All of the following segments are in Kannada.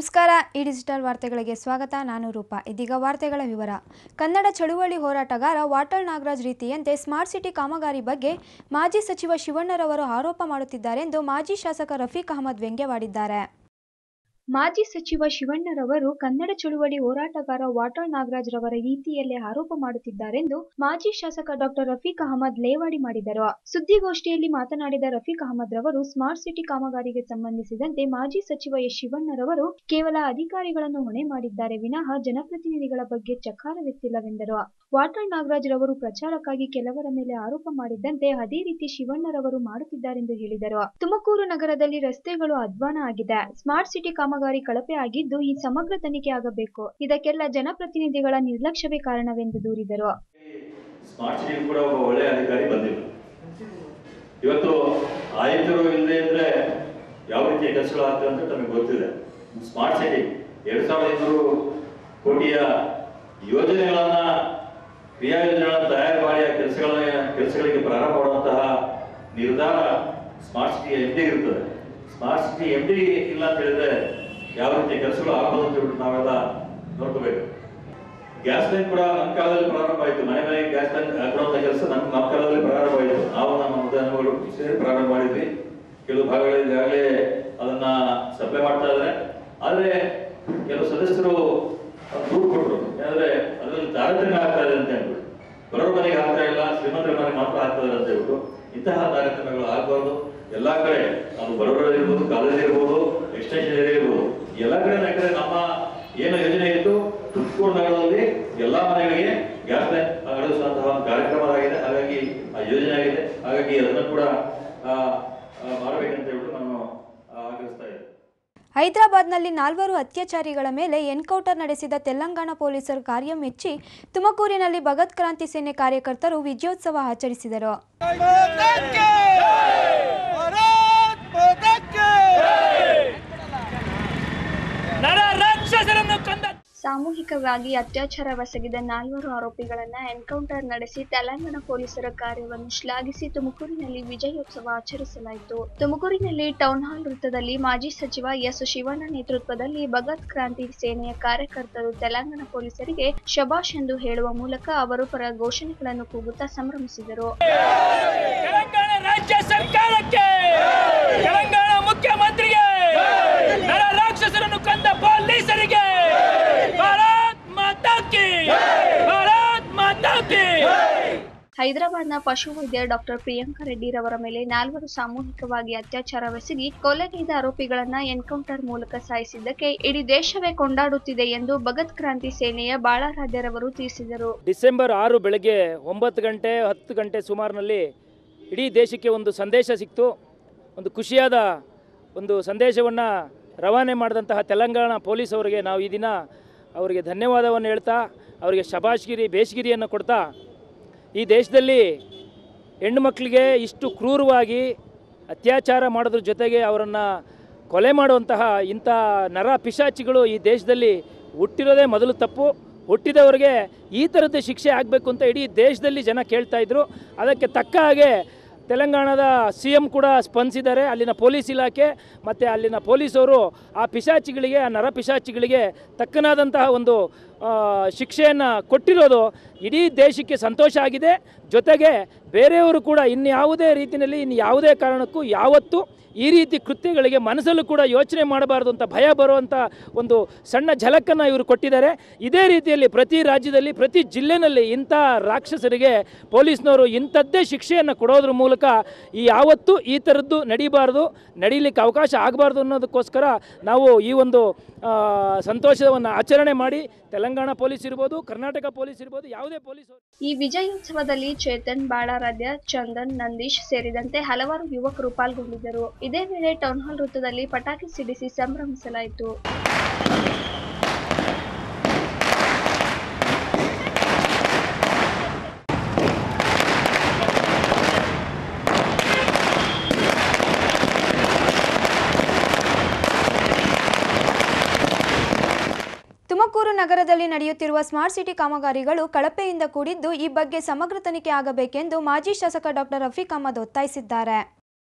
ನಮಸ್ಕಾರ ಈ ಡಿಜಿಟಲ್ ವಾರ್ತೆಗಳಿಗೆ ಸ್ವಾಗತ ನಾನು ರೂಪಾ ಇದೀಗ ವಾರ್ತೆಗಳ ವಿವರ ಕನ್ನಡ ಚಳುವಳಿ ಹೋರಾಟಗಾರ ವಾಟಾಳ್ ನಾಗರಾಜ್ ರೀತಿಯಂತೆ ಸ್ಮಾರ್ಟ್ ಸಿಟಿ ಕಾಮಗಾರಿ ಬಗ್ಗೆ ಮಾಜಿ ಸಚಿವ ಶಿವಣ್ಣರವರು ಆರೋಪ ಮಾಡುತ್ತಿದ್ದಾರೆಂದು ಮಾಜಿ ಶಾಸಕ ರಫೀಕ್ ಅಹಮದ್ ವ್ಯಂಗ್ಯವಾಡಿದ್ದಾರೆ ಮಾಜಿ ಸಚಿವ ಶಿವಣ್ಣರವರು ಕನ್ನಡ ಚಳುವಳಿ ಹೋರಾಟಗಾರ ವಾಟಾಳ್ ನಾಗರಾಜ್ ರವರ ರೀತಿಯಲ್ಲೇ ಆರೋಪ ಮಾಡುತ್ತಿದ್ದಾರೆಂದು ಮಾಜಿ ಶಾಸಕ ಡಾಕ್ಟರ್ ರಫೀಕ್ ಅಹಮದ್ ಲೇವಾಡಿ ಮಾಡಿದರು ಸುದ್ದಿಗೋಷ್ಠಿಯಲ್ಲಿ ಮಾತನಾಡಿದ ರಫೀಕ್ ಅಹಮದ್ ರವರು ಸ್ಮಾರ್ಟ್ ಸಿಟಿ ಕಾಮಗಾರಿಗೆ ಸಂಬಂಧಿಸಿದಂತೆ ಮಾಜಿ ಸಚಿವ ಎಸ್ ಶಿವಣ್ಣರವರು ಕೇವಲ ಅಧಿಕಾರಿಗಳನ್ನು ಹೊಣೆ ಮಾಡಿದ್ದಾರೆ ವಿನಃ ಜನಪ್ರತಿನಿಧಿಗಳ ಬಗ್ಗೆ ಚಕಾರವೆತ್ತಿಲ್ಲವೆಂದರು ವಾಟಾಳ್ ನಾಗರಾಜ್ ರವರು ಪ್ರಚಾರಕ್ಕಾಗಿ ಕೆಲವರ ಮೇಲೆ ಆರೋಪ ಮಾಡಿದ್ದಂತೆ ಅದೇ ರೀತಿ ಶಿವಣ್ಣರವರು ಮಾಡುತ್ತಿದ್ದಾರೆಂದು ಹೇಳಿದರು ತುಮಕೂರು ನಗರದಲ್ಲಿ ರಸ್ತೆಗಳು ಅಧ್ವಾನ ಆಗಿದೆ ಸ್ಮಾರ್ಟ್ ಸಿಟಿ ಕಾಮಗಾರಿ ಕಳಪೆ ಆಗಿದ್ದು ಈ ಸಮಗ್ರ ತನಿಖೆ ಆಗಬೇಕು ಇದಕ್ಕೆಲ್ಲ ಜನಪ್ರತಿನಿಧಿಗಳ ನಿರ್ಲಕ್ಷ್ಯವೇ ಕಾರಣವೆಂದು ದೂರಿದರು ಸ್ಮಾರ್ಟ್ ಸಿಟಿ ಕೂಡ ಒಬ್ಬ ಒಳ್ಳೆ ಅಧಿಕಾರಿ ಬಂದಿಲ್ಲ ಇವತ್ತು ಆಯುಕ್ತರು ಇಲ್ಲದೆ ಇದ್ರೆ ಯಾವ ರೀತಿಯ ಕೆಲಸಗಳು ಆಗ್ತವೆ ಅಂತ ತಮಗೆ ಗೊತ್ತಿದೆ ಸ್ಮಾರ್ಟ್ ಸಿಟಿ ಎರಡ್ ಸಾವಿರದ ಇನ್ನೂರು ಕೋಟಿಯ ಯೋಜನೆಗಳನ್ನ ಕ್ರಿಯಾ ಯೋಜನೆಗಳನ್ನ ತಯಾರು ಮಾಡಿ ಆ ಕೆಲಸಗಳ ಕೆಲಸಗಳಿಗೆ ಪ್ರಾರಂಭ ಮಾಡುವಂತಹ ನಿರ್ಧಾರ ಸ್ಮಾರ್ಟ್ ಸಿಟಿ ಎಂ ಡಿ ಇರ್ತದೆ ಸ್ಮಾರ್ಟ್ ಸಿಟಿ ಎಂ ಡಿ ಇಲ್ಲ ಅಂತ ಹೇಳಿದ್ರೆ ಯಾವ ರೀತಿಯ ಕೆಲಸಗಳು ಆಗ್ಬೋದು ಅಂತ ಹೇಳ್ಬಿಟ್ಟು ನಾವೆಲ್ಲ ನೋಡ್ಕೋಬೇಕು ಗ್ಯಾಸ್ ಲೈನ್ ಕೂಡ ನಮ್ಮ ಕಾಲದಲ್ಲಿ ಪ್ರಾರಂಭ ಆಯಿತು ಮನೆ ಮನೆಗೆ ಗ್ಯಾಸ್ ಲೈನ್ ಹಾಕುವಂತ ಕೆಲಸ ನಮ್ಮ ನಮ್ಮ ಕಾಲದಲ್ಲಿ ಪ್ರಾರಂಭ ಆಯಿತು ನಾವು ನಮ್ಮ ಉದ್ಯಮಗಳು ಸೇರಿ ಪ್ರಾರಂಭ ಮಾಡಿದ್ವಿ ಕೆಲವು ಭಾಗಗಳಲ್ಲಿ ಈಗಾಗಲೇ ಅದನ್ನ ಸಪ್ಲೈ ಮಾಡ್ತಾ ಇದ್ದಾರೆ ಆದ್ರೆ ಕೆಲವು ಸದಸ್ಯರು ದೂರು ಕೊಟ್ಟರು ಯಾಕಂದ್ರೆ ಅದರಲ್ಲಿ ತಾರತಮ್ಯ ಆಗ್ತಾ ಇದೆ ಅಂತ ಹೇಳ್ಬಿಟ್ಟು ಬರೋರ್ ಮನೆಗೆ ಆಗ್ತಾ ಇಲ್ಲ ಶ್ರೀಮಂತರ ಮನೆಗೆ ಮಾತ್ರ ಆಗ್ತಾ ಇದೆ ಅಂತ ಹೇಳ್ಬಿಟ್ಟು ಇಂತಹ ತಾರತಮ್ಯಗಳು ಆಗಬಾರ್ದು ಎಲ್ಲಾ ಕಡೆ ಅದು ಬರೋರಲ್ಲಿ ಇರ್ಬೋದು ಕಾಲೇಜ್ ಇರ್ಬೋದು ಎಕ್ಸ್ಟೆನ್ಷನ್ ಏರಿಯಾ ಇರ್ಬೋದು ಎಲ್ಲಾ ಕಡೆ ಯಾಕಂದ್ರೆ ನಮ್ಮ ಏನು ಯೋಜನೆ ಇತ್ತು ತುಮಕೂರು ನಗರದಲ್ಲಿ ಎಲ್ಲಾ ಮನೆಗಳಿಗೆ ಗ್ಯಾಸ್ ಲೈನ್ ಅಳವಡಿಸುವಂತಹ ಒಂದು ಕಾರ್ಯಕ್ರಮವಾಗಿದೆ ಹಾಗಾಗಿ ಆ ಯೋಜನೆ ಆಗಿದೆ ಹಾಗಾಗಿ ಅದನ್ನು ಕೂಡ ಆ, ಆ, ಮಾಡಬೇಕಂತ ಹೇಳ್ಬಿಟ್ಟು ನಾನು ಆ, ಆಗ್ರಹಿಸ್ತಾ ಇದ್ದೇನೆ ಹೈದರಾಬಾದ್ನಲ್ಲಿ ನಾಲ್ವರು ಅತ್ಯಾಚಾರಿಗಳ ಮೇಲೆ ಎನ್ಕೌಂಟರ್ ನಡೆಸಿದ ತೆಲಂಗಾಣ ಪೊಲೀಸರ ಕಾರ್ಯ ಮೆಚ್ಚಿ ತುಮಕೂರಿನಲ್ಲಿ ಭಗತ್ ಕ್ರಾಂತಿ ಸೇನೆ ಕಾರ್ಯಕರ್ತರು ವಿಜಯೋತ್ಸವ ಆಚರಿಸಿದರು ಮಾತಕ್ಕೆ ಭಾರತ್ ಮಾತಕ್ಕೆ ನರ ರಾಕ್ಷಸರನ್ನು ಕಂದ ಸಾಮೂಹಿಕವಾಗಿ ಅತ್ಯಾಚಾರವೆಸಗಿದ ನಾಲ್ವರು ಆರೋಪಿಗಳನ್ನ ಎನ್ಕೌಂಟರ್ ನಡೆಸಿ ತೆಲಂಗಾಣ ಪೊಲೀಸರ ಕಾರ್ಯವನ್ನು ಶ್ಲಾಘಿಸಿ ತುಮಕೂರಿನಲ್ಲಿ ವಿಜಯೋತ್ಸವ ಆಚರಿಸಲಾಯಿತು ತುಮಕೂರಿನಲ್ಲಿ ಟೌನ್ ಹಾಲ್ ವೃತ್ತದಲ್ಲಿ ಮಾಜಿ ಸಚಿವ ಎಸ್ ಶಿವಣ್ಣ ನೇತೃತ್ವದಲ್ಲಿ ಭಗತ್ ಕ್ರಾಂತಿ ಸೇನೆಯ ಕಾರ್ಯಕರ್ತರು ತೆಲಂಗಾಣ ಪೊಲೀಸರಿಗೆ ಶಬಾಷ್ ಎಂದು ಹೇಳುವ ಮೂಲಕ ಅವರು ಪರ ಘೋಷಣೆಗಳನ್ನು ಕೂಗುತ್ತಾ ಸಂಭ್ರಮಿಸಿದರು ತೆಲಂಗಾಣ ರಾಜ್ಯ ಸರ್ಕಾರಕ್ಕೆ ತೆಲಂಗಾಣ ಮುಖ್ಯಮಂತ್ರಿಗೆ ನರ ರಾಕ್ಷಸರನ್ನು ಕೊಂದ ಪೊಲೀಸರಿಗೆ ಭಾರತ್ ಮಾತಾಕಿ ಭಾರತ್ ಮಾತಾಕಿ ಹೈದರಾಬಾದ್ನ ಪಶುವೈದ್ಯ ಡಾಕ್ಟರ್ ಪ್ರಿಯಾಂಕಾ ರೆಡ್ಡಿ ರವರ ಮೇಲೆ ನಾಲ್ವರು ಸಾಮೂಹಿಕವಾಗಿ ಅತ್ಯಾಚಾರವೆಸಗಿ ಕೊಲೆಗೈದ ಆರೋಪಿಗಳನ್ನ ಎನ್ಕೌಂಟರ್ ಮೂಲಕ ಸಾಯಿಸಿದ್ದಕ್ಕೆ ಇಡೀ ದೇಶವೇ ಕೊಂಡಾಡುತ್ತಿದೆ ಎಂದು ಭಗತ್ ಕ್ರಾಂತಿ ಸೇನೆಯ ಬಾಳರಾಜರವರು ತಿಳಿಸಿದರು ಡಿಸೆಂಬರ್ ಆರು ಬೆಳಗ್ಗೆ ಒಂಬತ್ತು ಗಂಟೆ ಹತ್ತು ಗಂಟೆ ಸುಮಾರಿನಲ್ಲಿ ಇಡೀ ದೇಶಕ್ಕೆ ಒಂದು ಸಂದೇಶ ಸಿಕ್ತು ಒಂದು ಖುಷಿಯಾದ ಒಂದು ಸಂದೇಶವನ್ನು ರವಾನೆ ಮಾಡಿದಂತಹ ತೆಲಂಗಾಣ ಪೊಲೀಸ್ ಅವರಿಗೆ ನಾವು ಈ ದಿನ ಅವರಿಗೆ ಧನ್ಯವಾದವನ್ನು ಹೇಳ್ತಾ ಅವರಿಗೆ ಶಬಾಷ್ಗಿರಿ ಬೇಷ್ಗಿರಿಯನ್ನು ಕೊಡ್ತಾ ಈ ದೇಶದಲ್ಲಿ ಹೆಣ್ಣು ಮಕ್ಕಳಿಗೆ ಇಷ್ಟು ಕ್ರೂರವಾಗಿ ಅತ್ಯಾಚಾರ ಮಾಡೋದ್ರ ಜೊತೆಗೆ ಅವರನ್ನು ಕೊಲೆ ಮಾಡುವಂತಹ ಇಂಥ ನರ ಪಿಶಾಚಿಗಳು ಈ ದೇಶದಲ್ಲಿ ಹುಟ್ಟಿರೋದೇ ಮೊದಲು ತಪ್ಪು ಹುಟ್ಟಿದವರಿಗೆ ಈ ಥರದ ಶಿಕ್ಷೆ ಆಗಬೇಕು ಅಂತ ಇಡೀ ದೇಶದಲ್ಲಿ ಜನ ಕೇಳ್ತಾ ಇದ್ರು ಅದಕ್ಕೆ ತಕ್ಕ ಹಾಗೆ ತೆಲಂಗಾಣದ ಸಿ ಎಂ ಕೂಡ ಸ್ಪಂದಿಸಿದ್ದಾರೆ ಅಲ್ಲಿನ ಪೊಲೀಸ್ ಇಲಾಖೆ ಮತ್ತು ಅಲ್ಲಿನ ಪೊಲೀಸವರು ಆ ಪಿಶಾಚಿಗಳಿಗೆ ಆ ನರ ಪಿಶಾಚಿಗಳಿಗೆ ತಕ್ಕನಾದಂತಹ ಒಂದು ಶಿಕ್ಷೆಯನ್ನು ಕೊಟ್ಟಿರೋದು ಇಡೀ ದೇಶಕ್ಕೆ ಸಂತೋಷ ಆಗಿದೆ ಜೊತೆಗೆ ಬೇರೆಯವರು ಕೂಡ ಇನ್ಯಾವುದೇ ರೀತಿಯಲ್ಲಿ ಇನ್ನು ಯಾವುದೇ ಕಾರಣಕ್ಕೂ ಯಾವತ್ತೂ ಈ ರೀತಿ ಕೃತ್ಯಗಳಿಗೆ ಮನಸ್ಸಲ್ಲೂ ಕೂಡ ಯೋಚನೆ ಮಾಡಬಾರ್ದು ಅಂತ ಭಯ ಬರುವಂಥ ಒಂದು ಸಣ್ಣ ಝಲಕನ್ನು ಇವರು ಕೊಟ್ಟಿದ್ದಾರೆ ಇದೇ ರೀತಿಯಲ್ಲಿ ಪ್ರತಿ ರಾಜ್ಯದಲ್ಲಿ ಪ್ರತಿ ಜಿಲ್ಲೆನಲ್ಲಿ ಇಂಥ ರಾಕ್ಷಸರಿಗೆ ಪೊಲೀಸ್ನವರು ಇಂಥದ್ದೇ ಶಿಕ್ಷೆಯನ್ನು ಕೊಡೋದ್ರ ಮೂಲಕ ಈ ಯಾವತ್ತೂ ಈ ಥರದ್ದು ನಡೀಬಾರ್ದು ನಡೀಲಿಕ್ಕೆ ಅವಕಾಶ ಆಗಬಾರ್ದು ಅನ್ನೋದಕ್ಕೋಸ್ಕರ ನಾವು ಈ ಒಂದು ಆ, ಸಂತೋಷವನ್ನು ಆಚರಣೆ ಮಾಡಿ ತೆಲಂಗಾಣ ಪೊಲೀಸ್ ಇರ್ಬೋದು ಕರ್ನಾಟಕ ಪೊಲೀಸ್ ಇರ್ಬೋದು ಯಾವುದೇ ಪೊಲೀಸ್ ಈ ವಿಜಯೋತ್ಸವದಲ್ಲಿ ಚೇತನ್ ಬಾಳಾರಾಧ್ಯ ಚಂದನ್ ನಂದೀಶ್ ಸೇರಿದಂತೆ ಹಲವಾರು ಯುವಕರು ಪಾಲ್ಗೊಂಡಿದ್ದರು ಇದೇ ವೇಳೆ ಟೌನ್ ಹಾಲ್ ವೃತ್ತದಲ್ಲಿ ಪಟಾಕಿ ಸಿಡಿಸಿ ಸಂಭ್ರಮಿಸಲಾಯಿತು ತುಮಕೂರು ನಗರದಲ್ಲಿ ನಡೆಯುತ್ತಿರುವ ಸ್ಮಾರ್ಟ್ ಸಿಟಿ ಕಾಮಗಾರಿಗಳು ಕಳಪೆಯಿಂದ ಕೂಡಿದ್ದು ಈ ಬಗ್ಗೆ ಸಮಗ್ರ ತನಿಖೆ ಆಗಬೇಕೆಂದು ಮಾಜಿ ಶಾಸಕ ಡಾಕ್ಟರ್ ರಫೀಕ್ ಅಹಮದ್ ಒತ್ತಾಯಿಸಿದ್ದಾರೆ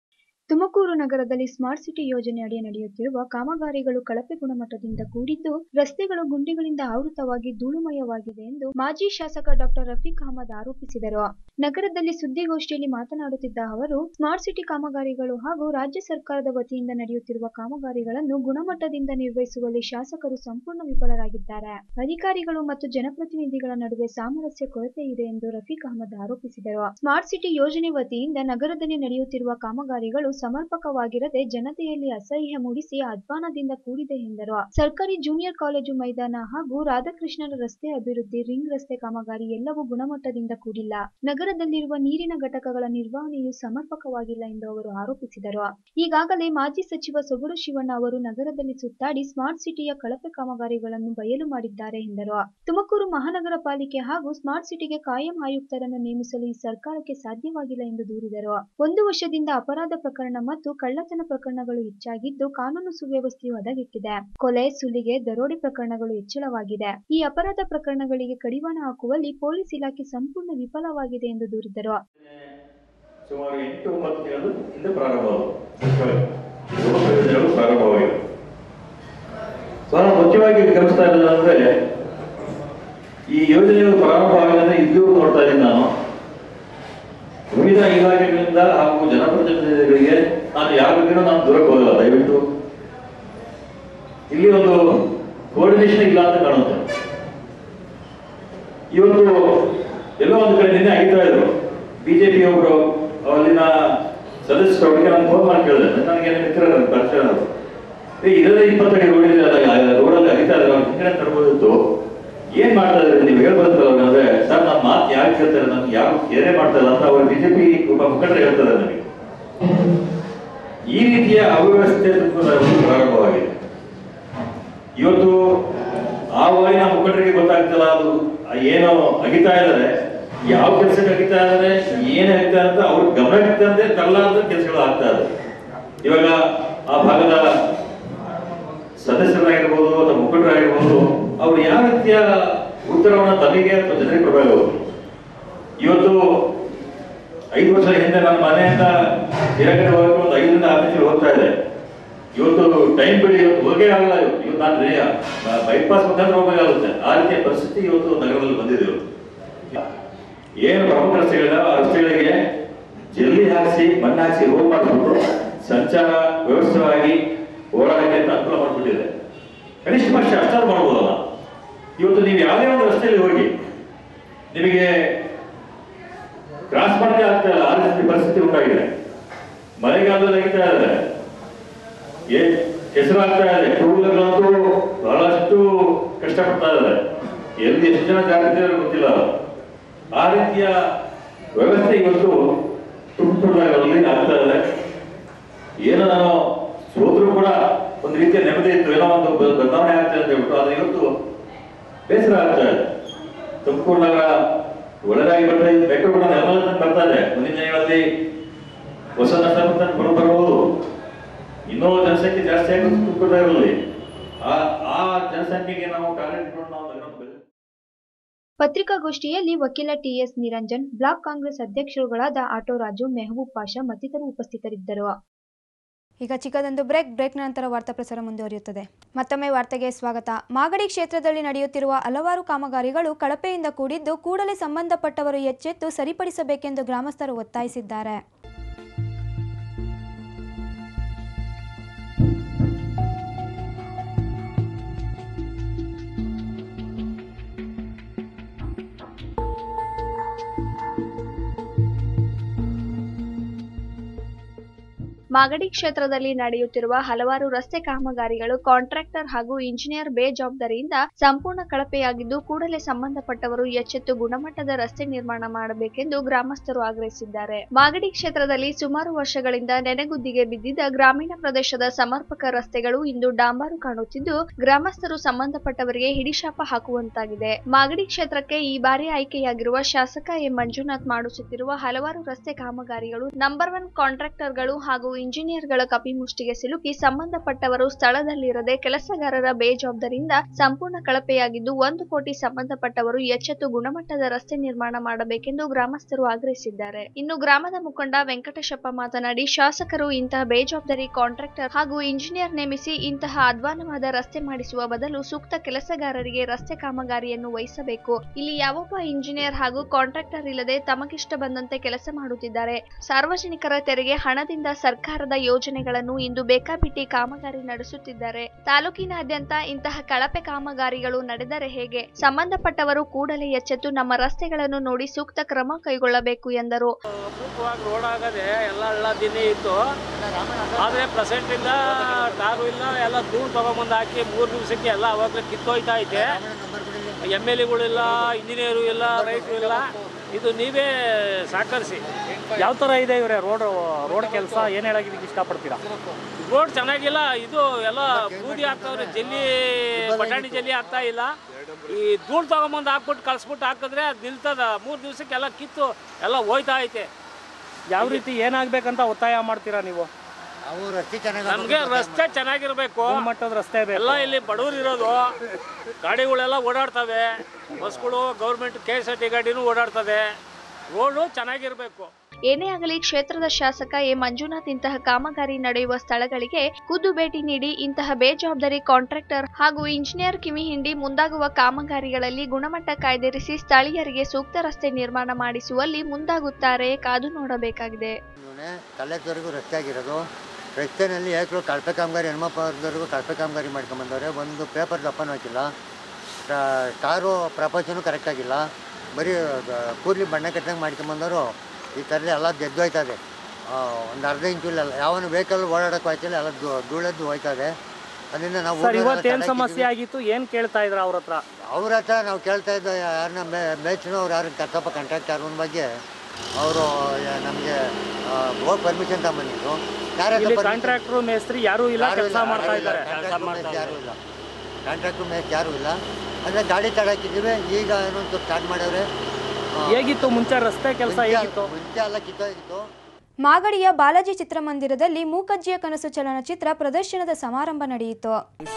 ತುಮಕೂರು ನಗರದಲ್ಲಿ ಸ್ಮಾರ್ಟ್ ಸಿಟಿ ಯೋಜನೆ ಅಡಿ ನಡೆಯುತ್ತಿರುವ ಕಾಮಗಾರಿಗಳು ಕಳಪೆ ಗುಣಮಟ್ಟದಿಂದ ಕೂಡಿದ್ದು ರಸ್ತೆಗಳು ಗುಂಡಿಗಳಿಂದ ಆವೃತವಾಗಿ ಧೂಳುಮಯವಾಗಿದೆ ಎಂದು ಮಾಜಿ ಶಾಸಕ ಡಾಕ್ಟರ್ ರಫೀಕ್ ಅಹಮದ್ ಆರೋಪಿಸಿದರು ನಗರದಲ್ಲಿ ಸುದ್ದಿಗೋಷ್ಠಿಯಲ್ಲಿ ಮಾತನಾಡುತ್ತಿದ್ದ ಅವರು ಸ್ಮಾರ್ಟ್ ಸಿಟಿ ಕಾಮಗಾರಿಗಳು ಹಾಗೂ ರಾಜ್ಯ ಸರ್ಕಾರದ ವತಿಯಿಂದ ನಡೆಯುತ್ತಿರುವ ಕಾಮಗಾರಿಗಳನ್ನು ಗುಣಮಟ್ಟದಿಂದ ನಿರ್ವಹಿಸುವಲ್ಲಿ ಶಾಸಕರು ಸಂಪೂರ್ಣ ವಿಫಲರಾಗಿದ್ದಾರೆ ಅಧಿಕಾರಿಗಳು ಮತ್ತು ಜನಪ್ರತಿನಿಧಿಗಳ ನಡುವೆ ಸಾಮರಸ್ಯ ಕೊರತೆ ಇದೆ ಎಂದು ರಫೀಕ್ ಅಹಮದ್ ಆರೋಪಿಸಿದರು ಸ್ಮಾರ್ಟ್ ಸಿಟಿ ಯೋಜನೆ ವತಿಯಿಂದ ನಗರದಲ್ಲಿ ನಡೆಯುತ್ತಿರುವ ಕಾಮಗಾರಿಗಳು ಸಮರ್ಪಕವಾಗಿರದೆ ಜನತೆಯಲ್ಲಿ ಅಸಹ್ಯ ಮೂಡಿಸಿ ಅಧ್ವಾನದಿಂದ ಕೂಡಿದೆ ಎಂದರು ಸರ್ಕಾರಿ ಜೂನಿಯರ್ ಕಾಲೇಜು ಮೈದಾನ ಹಾಗೂ ರಾಧಾಕೃಷ್ಣರ ರಸ್ತೆ ಅಭಿವೃದ್ಧಿ ರಿಂಗ್ ರಸ್ತೆ ಕಾಮಗಾರಿ ಎಲ್ಲವೂ ಗುಣಮಟ್ಟದಿಂದ ಕೂಡಿಲ್ಲ ನಗರದಲ್ಲಿರುವ ನೀರಿನ ಘಟಕಗಳ ನಿರ್ವಹಣೆಯು ಸಮರ್ಪಕವಾಗಿಲ್ಲ ಎಂದು ಅವರು ಆರೋಪಿಸಿದರು ಈಗಾಗಲೇ ಮಾಜಿ ಸಚಿವ ಸೊಗಡು ಶಿವಣ್ಣ ಅವರು ನಗರದಲ್ಲಿ ಸುತ್ತಾಡಿ ಸ್ಮಾರ್ಟ್ ಸಿಟಿಯ ಕಳಪೆ ಕಾಮಗಾರಿಗಳನ್ನು ಬಯಲು ಮಾಡಿದ್ದಾರೆ ಎಂದರು ತುಮಕೂರು ಮಹಾನಗರ ಪಾಲಿಕೆ ಹಾಗೂ ಸ್ಮಾರ್ಟ್ ಸಿಟಿಗೆ ಕಾಯಂ ಆಯುಕ್ತರನ್ನು ನೇಮಿಸಲು ಈ ಸರ್ಕಾರಕ್ಕೆ ಸಾಧ್ಯವಾಗಿಲ್ಲ ಎಂದು ದೂರಿದರು ಒಂದು ವರ್ಷದಿಂದ ಅಪರಾಧ ಪ್ರಕರಣ ಮತ್ತು ಕಳ್ಳತನ ಪ್ರಕರಣಗಳು ಹೆಚ್ಚಾಗಿದ್ದು ಕಾನೂನು ಸುವ್ಯವಸ್ಥೆಯು ಹದಗೆಟ್ಟಿದೆ ಕೊಲೆ ಸುಲಿಗೆ ದರೋಡೆ ಪ್ರಕರಣಗಳು ಹೆಚ್ಚಳವಾಗಿದೆ ಈ ಅಪರಾಧ ಪ್ರಕರಣಗಳಿಗೆ ಕಡಿವಾಣ ಹಾಕುವಲ್ಲಿ ಪೊಲೀಸ್ ಇಲಾಖೆ ಸಂಪೂರ್ಣ ವಿಫಲವಾಗಿದೆ ಎಂದು ದೂರಿದರು ಸುಮಾರು ಎಂಟು ಒಂಬತ್ತು ತಿಂಗಳು ಹಿಂದೆ ಪ್ರಾರಂಭವಾದವು ಯೋಜನೆಗಳು ಪ್ರಾರಂಭವಾಗಿವೆ ಬಹಳ ಮುಖ್ಯವಾಗಿ ಗಮನಿಸ್ತಾ ಇರೋದು ಅಂದ್ರೆ ಈ ಯೋಜನೆಗಳು ಪ್ರಾರಂಭವಾಗಿದೆ ಇಲ್ಲಿಯೂ ನೋಡ್ತಾ ಇದ್ದೀನಿ ನಾನು ವಿವಿಧ ಇಲಾಖೆಗಳಿಂದ ಹಾಗೂ ಜನಪ್ರತಿನಿಧಿಗಳಿಗೆ ನಾನು ಯಾವ ಬಗ್ಗೆನೂ ನಾನು ದೂರಕ್ಕೆ ಹೋಗಲ್ಲ ದಯವಿಟ್ಟು ಇಲ್ಲಿ ಒಂದು ಕೋರ್ಡಿನೇಷನ್ ಇಲ್ಲ ಅಂತ ಕಾಣುತ್ತೆ ಇವತ್ತು ಎಲ್ಲೋ ಒಂದು ಕಡೆ ನಿನ್ನೆ ಆಗಿತಾ ಇದ್ರು ಬಿಜೆಪಿ ಒಬ್ರು ಅಲ್ಲಿನ ಸದಸ್ಯರು ಅವರಿಗೆ ನಾನು ಫೋನ್ ಮಾಡಿ ಕೇಳಿದೆ ನನಗೆ ಮಿತ್ರ ಪರಿಚಯ ಅವರು ಏ ಇರೋದೇ ಇಪ್ಪತ್ತಡಿ ರೋಡ್ ಇದೆ ಅಲ್ಲ ರೋಡಲ್ಲಿ ಅಗಿತಾ ಇದ್ದಾರೆ ಅವ್ರು ಹಿಂದೆ ತರ್ಬೋದಿತ್ತು ಏನ್ ಮಾಡ್ತಾ ಇದ್ದಾರೆ ನೀವು ಹೇಳ್ಬೋದಲ್ಲ ಅಂದ್ರೆ ಸರ್ ನಮ್ಮ ಮಾತು ಯಾರು ಕೇಳ್ತಾರೆ ನಮ್ಗೆ ಯಾರು ಕೇರೆ ಮಾಡ್ತಾ ಇಲ್ಲ ಅಂತ ಅವ್ರು ಬಿಜೆಪಿ ಒಬ್ಬ ಮುಖಂಡರು ಹೇಳ್ತಾರೆ ನನಗೆ ಈ ರೀತಿಯ ಅವ್ಯವಸ್ಥೆ ತುಮಕೂರಿನಲ್ಲಿ ಪ್ರಾರಂಭವಾಗಿದೆ ಇವತ್ತು ಆ ಊರಿನ ಮುಖಂಡರಿಗೆ ಗೊತ್ತಾಗ್ತಿಲ್ಲ ಅದು ಏನೋ ಅಗಿತಾ ಇದ್ದಾರೆ ಯಾವ ಕೆಲಸಕ್ಕೆ ಅಗಿತಾ ಇದ್ದಾರೆ ಏನ್ ಅಗಿತಾ ಅಂತ ಅವ್ರ ಗಮನಕ್ಕೆ ತಂದೆ ತರಲಾರದ ಕೆಲಸಗಳು ಆಗ್ತಾ ಇದೆ ಇವಾಗ ಆ ಭಾಗದ ಸದಸ್ಯರಾಗಿರ್ಬೋದು ಅಥವಾ ಮುಖಂಡರಾಗಿರ್ಬೋದು ಅವ್ರು ಯಾವ ರೀತಿಯ ಉತ್ತರವನ್ನು ತಮಗೆ ಅಥವಾ ಜನರಿಗೆ ಕೊಡಬೇಕು ಇವತ್ತು ಐದು ವರ್ಷ ಹಿಂದೆ ನನ್ನ ಮನೆಯಿಂದ ಹಿರಕಡೆ ಹೋಗಕ್ಕೆ ಒಂದು ಐದರಿಂದ ಆರು ನಿಮಿಷ ಹೋಗ್ತಾ ಇದೆ ಇವತ್ತು ಟೈಮ್ ಬಿಡಿ ಇವತ್ತು ಹೋಗೇ ಆಗಲ್ಲ ಇವತ್ತು ಇವತ್ತು ನಾನು ಬೈಪಾಸ್ ಮುಖಾಂತರ ಹೋಗಬೇಕಾಗುತ್ತೆ ಆ ರೀತಿಯ ಪರಿಸ್ಥಿತಿ ಇವತ್ತು ನಗರದಲ್ಲಿ ಬಂದಿದೆ ಇವತ್ತು ಏನು ಪ್ರಮುಖ ರಸ್ತೆಗಳಿದೆ ಆ ರಸ್ತೆಗಳಿಗೆ ಜಲ್ಲಿ ಹಾಕಿಸಿ ಮಣ್ಣು ಹಾಕಿಸಿ ರೋಡ್ ಮಾಡಿಬಿಟ್ಟು ಸಂಚಾರ ವ್ಯವಸ್ಥಿತವಾಗಿ ಓಡಾಡಕ್ಕೆ ಅಂತ ಅನುಕೂಲ ಮಾಡಿಬಿಟ್ಟಿದೆ ಕನಿಷ್ಠ ಪಕ್ಷ ಅಷ್ಟಾರು ಮಾಡ್ಬೋದಲ್ಲ ಇವತ್ತು ನೀವು ಯಾವುದೇ ಒಂದು ರಸ್ತೆಯಲ್ಲಿ ಹೋಗಿ ನಿಮಗೆ ಕ್ರಾಸ್ ಮಾಡಕ್ಕೆ ಆಗ್ತಾ ಇಲ್ಲ ಆ ರೀತಿ ಪರಿಸ್ಥಿತಿ ಉಂಟಾಗಿದೆ ಮಳೆಗಾಲದಲ್ಲಿ ಆಗಿತಾ ಇದೆ ಏ ಹೆಸರಾಗ್ತಾ ಇದೆ ಟೂ ವೀಲರ್ಗಳಂತೂ ಬಹಳಷ್ಟು ಕಷ್ಟಪಡ್ತಾ ಇದ್ದಾರೆ ಎಲ್ಲಿ ಎಷ್ಟು ಜನ ಜಾಗೃತಿ ಇದ್ದಾರೆ ಗೊತ್ತಿಲ್ಲ ಆ ರೀತಿಯ ವ್ಯವಸ್ಥೆ ಇವತ್ತು ತುಮಕೂರಿನಲ್ಲಿ ಆಗ್ತಾ ಇದೆ ಏನು ನಾನು ಸೋದ್ರು ಕೂಡ ಒಂದು ರೀತಿಯ ನೆಮ್ಮದಿ ಇತ್ತು ಏನೋ ಒಂದು ಬ- ಬದಲಾವಣೆ ಆಗ್ತದೆ ಅಂತ ಹೇಳ್ಬಿಟ್ಟು ಆದ್ರೆ ಇವತ್ತು ಬೇಸರ ಆಗ್ತಾ ಇದೆ ತುಮಕೂರು ನಗರ ಒಳ್ಳೆದಾಗಿ ಬಂದ್ರೆ ಮೆಟ್ರೋ ಕೂಡ ನೆಲಮಲ ತನಕ ಬರ್ತಾ ಇದೆ ಮುಂದಿನ ದಿನಗಳಲ್ಲಿ ಹೊಸ ನಗರ ತನಕ ಬರು ಬರ್ಬೋದು ಇನ್ನೂ ಜನಸಂಖ್ಯೆ ಜಾಸ್ತಿ ಆಗೋದು ತುಮಕೂರು ನಗರದಲ್ಲಿ ಆ ಆ ಜನಸಂಖ್ಯೆಗೆ ನಾವು ಟಾರ್ಗೆಟ್ ಇಟ್ಕೊಂಡು ನಾವು ನಗರ ಬೆಳೆ- ಪತ್ರಿಕಾಗೋಷ್ಠಿಯಲ್ಲಿ ವಕೀಲ ಟಿಎಸ್ ನಿರಂಜನ್ ಬ್ಲಾಕ್ ಕಾಂಗ್ರೆಸ್ ಅಧ್ಯಕ್ಷರುಗಳಾದ ಆಟೋ ರಾಜು ಮೆಹಬೂಬ್ ಪಾಷಾ ಮತ್ತಿತರರು ಉಪಸ್ಥಿತರಿದ್ದರು ಈಗ ಚಿಕ್ಕದೊಂದು ಬ್ರೇಕ್ ಬ್ರೇಕ್ ನಂತರ ವಾರ್ತಾ ಪ್ರಸಾರ ಮುಂದುವರಿಯುತ್ತದೆ ಮತ್ತೊಮ್ಮೆ ವಾರ್ತೆಗೆ ಸ್ವಾಗತ ಮಾಗಡಿ ಕ್ಷೇತ್ರದಲ್ಲಿ ನಡೆಯುತ್ತಿರುವ ಹಲವಾರು ಕಾಮಗಾರಿಗಳು ಕಳಪೆಯಿಂದ ಕೂಡಿದ್ದು ಕೂಡಲೇ ಸಂಬಂಧಪಟ್ಟವರು ಎಚ್ಚೆತ್ತು ಸರಿಪಡಿಸಬೇಕೆಂದು ಗ್ರಾಮಸ್ಥರು ಒತ್ತಾಯಿಸಿದ್ದಾರೆ ಮಾಗಡಿ ಕ್ಷೇತ್ರದಲ್ಲಿ ನಡೆಯುತ್ತಿರುವ ಹಲವಾರು ರಸ್ತೆ ಕಾಮಗಾರಿಗಳು ಕಾಂಟ್ರಾಕ್ಟರ್ ಹಾಗೂ ಇಂಜಿನಿಯರ್ ಬೇಜವಾಬ್ದಾರಿಯಿಂದ ಸಂಪೂರ್ಣ ಕಳಪೆಯಾಗಿದ್ದು ಕೂಡಲೇ ಸಂಬಂಧಪಟ್ಟವರು ಎಚ್ಚೆತ್ತು ಗುಣಮಟ್ಟದ ರಸ್ತೆ ನಿರ್ಮಾಣ ಮಾಡಬೇಕೆಂದು ಗ್ರಾಮಸ್ಥರು ಆಗ್ರಹಿಸಿದ್ದಾರೆ ಮಾಗಡಿ ಕ್ಷೇತ್ರದಲ್ಲಿ ಸುಮಾರು ವರ್ಷಗಳಿಂದ ನೆನೆಗುದ್ದಿಗೆ ಬಿದ್ದಿದ್ದ ಗ್ರಾಮೀಣ ಪ್ರದೇಶದ ಸಮರ್ಪಕ ರಸ್ತೆಗಳು ಇಂದು ಡಾಂಬಾರು ಕಾಣುತ್ತಿದ್ದು ಗ್ರಾಮಸ್ಥರು ಸಂಬಂಧಪಟ್ಟವರಿಗೆ ಹಿಡಿಶಾಪ ಹಾಕುವಂತಾಗಿದೆ ಮಾಗಡಿ ಕ್ಷೇತ್ರಕ್ಕೆ ಈ ಬಾರಿ ಆಯ್ಕೆಯಾಗಿರುವ ಶಾಸಕ ಎಂ ಮಂಜುನಾಥ್ ಮಾಡಿಸುತ್ತಿರುವ ಹಲವಾರು ರಸ್ತೆ ಕಾಮಗಾರಿಗಳು ನಂಬರ್ ಒನ್ ಕಾಂಟ್ರಾಕ್ಟರ್ಗಳು ಹಾಗೂ ಇಂಜಿನಿಯರ್ಗಳ ಕಪಿಮುಷ್ಟಿಗೆ ಸಿಲುಕಿ ಸಂಬಂಧಪಟ್ಟವರು ಸ್ಥಳದಲ್ಲಿರದೆ ಕೆಲಸಗಾರರ ಬೇಜವಾಬ್ದಾರಿಯಿಂದ ಸಂಪೂರ್ಣ ಕಳಪೆಯಾಗಿದ್ದು ಒಂದು ಕೋಟಿ ಸಂಬಂಧಪಟ್ಟವರು ಎಚ್ಚೆತ್ತು ಗುಣಮಟ್ಟದ ರಸ್ತೆ ನಿರ್ಮಾಣ ಮಾಡಬೇಕೆಂದು ಗ್ರಾಮಸ್ಥರು ಆಗ್ರಹಿಸಿದ್ದಾರೆ ಇನ್ನು ಗ್ರಾಮದ ಮುಖಂಡ ವೆಂಕಟೇಶಪ್ಪ ಮಾತನಾಡಿ ಶಾಸಕರು ಇಂತಹ ಬೇಜವಾಬ್ದಾರಿ ಕಾಂಟ್ರಾಕ್ಟರ್ ಹಾಗೂ ಇಂಜಿನಿಯರ್ ನೇಮಿಸಿ ಇಂತಹ ಅಧ್ವಾನವಾದ ರಸ್ತೆ ಮಾಡಿಸುವ ಬದಲು ಸೂಕ್ತ ಕೆಲಸಗಾರರಿಗೆ ರಸ್ತೆ ಕಾಮಗಾರಿಯನ್ನು ವಹಿಸಬೇಕು ಇಲ್ಲಿ ಯಾವೊಬ್ಬ ಇಂಜಿನಿಯರ್ ಹಾಗೂ ಕಾಂಟ್ರಾಕ್ಟರ್ ಇಲ್ಲದೆ ತಮಗಿಷ್ಟ ಬಂದಂತೆ ಕೆಲಸ ಮಾಡುತ್ತಿದ್ದಾರೆ ಸಾರ್ವಜನಿಕರ ತೆರಿಗೆ ಹಣದಿಂದ ಸರ್ಕಾರದ ಯೋಜನೆಗಳನ್ನು ಇಂದು ಬೇಕಾಬಿಟ್ಟಿ ಕಾಮಗಾರಿ ನಡೆಸುತ್ತಿದ್ದಾರೆ ತಾಲೂಕಿನಾದ್ಯಂತ ಇಂತಹ ಕಳಪೆ ಕಾಮಗಾರಿಗಳು ನಡೆದರೆ ಹೇಗೆ ಸಂಬಂಧಪಟ್ಟವರು ಕೂಡಲೇ ಎಚ್ಚೆತ್ತು ನಮ್ಮ ರಸ್ತೆಗಳನ್ನು ನೋಡಿ ಸೂಕ್ತ ಕ್ರಮ ಕೈಗೊಳ್ಳಬೇಕು ಎಂದರು ಅಪರೂಪವಾಗಿ ರೋಡ್ ಆಗದೆ ಎಲ್ಲ ಹಳ್ಳ ದಿನೇ ಇತ್ತು ಆದರೆ ಪ್ರೆಸೆಂಟಿಂದ ಟಾರು ಇಲ್ಲ ಎಲ್ಲ ಧೂಳು ತಗೊಂಬಂದು ಹಾಕಿ ಮೂರು ದಿವಸಕ್ಕೆ ಎಲ್ಲ ಅವಾಗಲೇ ಕಿತ್ತೋಯ್ತಾ ಐತೆ ಎಮ್ ಎಲ್ ಎಗಳಿಲ್ಲ ಇಂಜಿನಿಯರು ಇಲ್ಲ ರೈತರು ಇಲ್ಲ ಇದು ನೀವೇ ಸಹಕರಿಸಿ ಯಾವ ಥರ ಇದೆ ಇವರೇ ರೋಡ್ ರೋಡ್ ಕೆಲಸ ಏನು ಹೇಳೋದಕ್ಕೆ ಇಷ್ಟಪಡ್ತೀರಾ ರೋಡ್ ಚೆನ್ನಾಗಿಲ್ಲ ಇದು ಎಲ್ಲ ಬೂದಿ ಹಾಕ್ತವ್ರೆ ಜಲ್ಲಿ ಬಟಾಣಿ ಜಲ್ಲಿ ಆಗ್ತಾ ಇಲ್ಲ ಈ ಧೂಳು ತಗೊಂಬಂದು ಹಾಕ್ಬಿಟ್ಟು ಕಳ್ಸ್ಬಿಟ್ಟು ಹಾಕಿದ್ರೆ ಅದು ನಿಲ್ತದ ಮೂರು ದಿವಸಕ್ಕೆಲ್ಲ ಕಿತ್ತು ಎಲ್ಲ ಹೋಯ್ತಾ ಐತೆ ಯಾವ ರೀತಿ ಏನಾಗಬೇಕಂತ ಒತ್ತಾಯ ಮಾಡ್ತೀರಾ ನೀವು ನಮಗೆ ರಸ್ತೆ ಚೆನ್ನಾಗಿರ್ಬೇಕು ಮಟ್ಟದ ರಸ್ತೆ ಬೇಕು ಎಲ್ಲ ಇಲ್ಲಿ ಬಡವರು ಇರೋದು ಗಾಡಿಗಳೆಲ್ಲ ಓಡಾಡ್ತವೆ ಬಸ್ಗಳು government K S R T ಗಾಡಿನೂ ಓಡಾಡ್ತದೆ ರೋಡು ಚೆನ್ನಾಗಿರ್ಬೇಕು ಏನೇ ಆಗಲಿ ಕ್ಷೇತ್ರದ ಶಾಸಕ ಎ ಮಂಜುನಾಥ್ ಇಂತಹ ಕಾಮಗಾರಿ ನಡೆಯುವ ಸ್ಥಳಗಳಿಗೆ ಖುದ್ದು ಭೇಟಿ ನೀಡಿ ಇಂತಹ ಬೇಜವಾಬ್ದಾರಿ ಕಾಂಟ್ರಾಕ್ಟರ್ ಹಾಗೂ ಇಂಜಿನಿಯರ್ ಕಿವಿ ಹಿಂಡಿ ಮುಂದಾಗುವ ಕಾಮಗಾರಿಗಳಲ್ಲಿ ಗುಣಮಟ್ಟ ಕಾಯ್ದಿರಿಸಿ ಸ್ಥಳೀಯರಿಗೆ ಸೂಕ್ತ ರಸ್ತೆ ನಿರ್ಮಾಣ ಮಾಡಿಸುವಲ್ಲಿ ಮುಂದಾಗುತ್ತಾರೆ ಕಾದು ನೋಡಬೇಕಾಗಿದೆ ಕಲ್ಲೆತ್ತವರೆಗೂ ರಸ್ತೆ ಆಗಿರೋದು ರಸ್ತೆನಲ್ಲಿ ಏಕರು ಕಳಪೆ ಕಾಮಗಾರಿ ಹೆಣ್ಮಪ್ಪವರೆಗೂ ಕಳಪೆ ಕಾಮಗಾರಿ ಮಾಡ್ಕೊಂಬಂದವ್ರೆ ಒಂದು ಪೇಪರ್ ದಪ್ಪನೂ ಹಾಕಿಲ್ಲ ಟ- ಟಾರು ಪ್ರಪಂಚನೂ ಕರೆಕ್ಟಾಗಿಲ್ಲ ಬರೀ ಗ- ಕೂದಲಿ ಬಣ್ಣ ಕಟ್ಟಂಗೆ ಮಾಡ್ಕೊಂಬಂದವರು ಈ ಥರದ್ದು ಎಲ್ಲ ಗೆದ್ದೋಯ್ತದೆ ಒಂದು ಅರ್ಧ ಇಂಚು ಇಲ್ಲ ಯಾವನು ವೆಹಿಕಲ್ ಓಡಾಡೋಕೆ ಹೋಯ್ತಿಲ್ಲ ಎಲ್ಲ ಧೂ- ಧೂಳದ್ದು ಹೋಯ್ತದೆ ಅದರಿಂದ ನಾವು ಸರ್ ಊರ್ನವರೆಲ್ಲ ಇವತ್ತೇನು ತಲೆ ಸಮಸ್ಯೆ ಕಿತ್ತೀವಿ. ಆಗಿತ್ತು ಏನು ಕೇಳ್ತಾ ಇದ್ರ ಅವ್ರ ಹತ್ರ ಅವ್ರ ಹತ್ರ ನಾವು ಕೇಳ್ತಾ ಇದ್ದ ಯಾರನ್ನ ಮೇ ಮೇಚ್ನೋ ಅವ್ರು ಯಾರು ಕರ್ತಪ್ಪ ಕಾಂಟ್ರಾಕ್ಟರ್ ಅವ್ರ ಬಗ್ಗೆ ಅವರು ನಮಗೆ ಹೋಗಿ ಪರ್ಮಿಷನ್ ತಗೊಂಬಂದಿದ್ರು ಯಾರ ಹತ್ರ ಇಲ್ಲಿ permission- ಕಾಂಟ್ರಾಕ್ಟ್ರು ಮೇಸ್ತ್ರಿ ಯಾರೂ ಇಲ್ಲ ಯಾರೂ ಕೆಲಸ ಇಲ್ಲ, ಮಾಡ್ತಾ ಯಾರೂ ಇಲ್ಲ, ಇದ್ದಾರೆ ಕಾಂಟ್ರಾಕ್ಟ್ರು ಮೇಸ್ತ್ರಿ ಯಾರೂ ಇಲ್ಲ ಕಾಂಟ್ರಾಕ್ಟ್ರು ಮೇಸ್ಟ್ ಯಾರೂ ಇಲ್ಲ ಅಂದರೆ ಗಾಡಿ ತಡಾಕಿದ್ದೀವಿ ಈಗ ಏನೊಂದು ಸ್ಟಾರ್ಟ್ ಮಾಡವ್ರೆ ಆ, ಹೇಗಿತ್ತು ಮುಂಚೆ ರಸ್ತೆ ಕೆಲಸ ಮುಂಚೆ- ಹೇಗಿತ್ತು ಮುಂಚೆ ಎಲ್ಲ ಕಿತ್ತೋಗಿತ್ತು ಮಾಗಡಿಯ ಬಾಲಾಜಿ ಚಿತ್ರಮಂದಿರದಲ್ಲಿ ಮೂಕಜ್ಜಿಯ ಕನಸು ಚಲನಚಿತ್ರ ಪ್ರದರ್ಶನದ ಸಮಾರಂಭ ನಡೆಯಿತು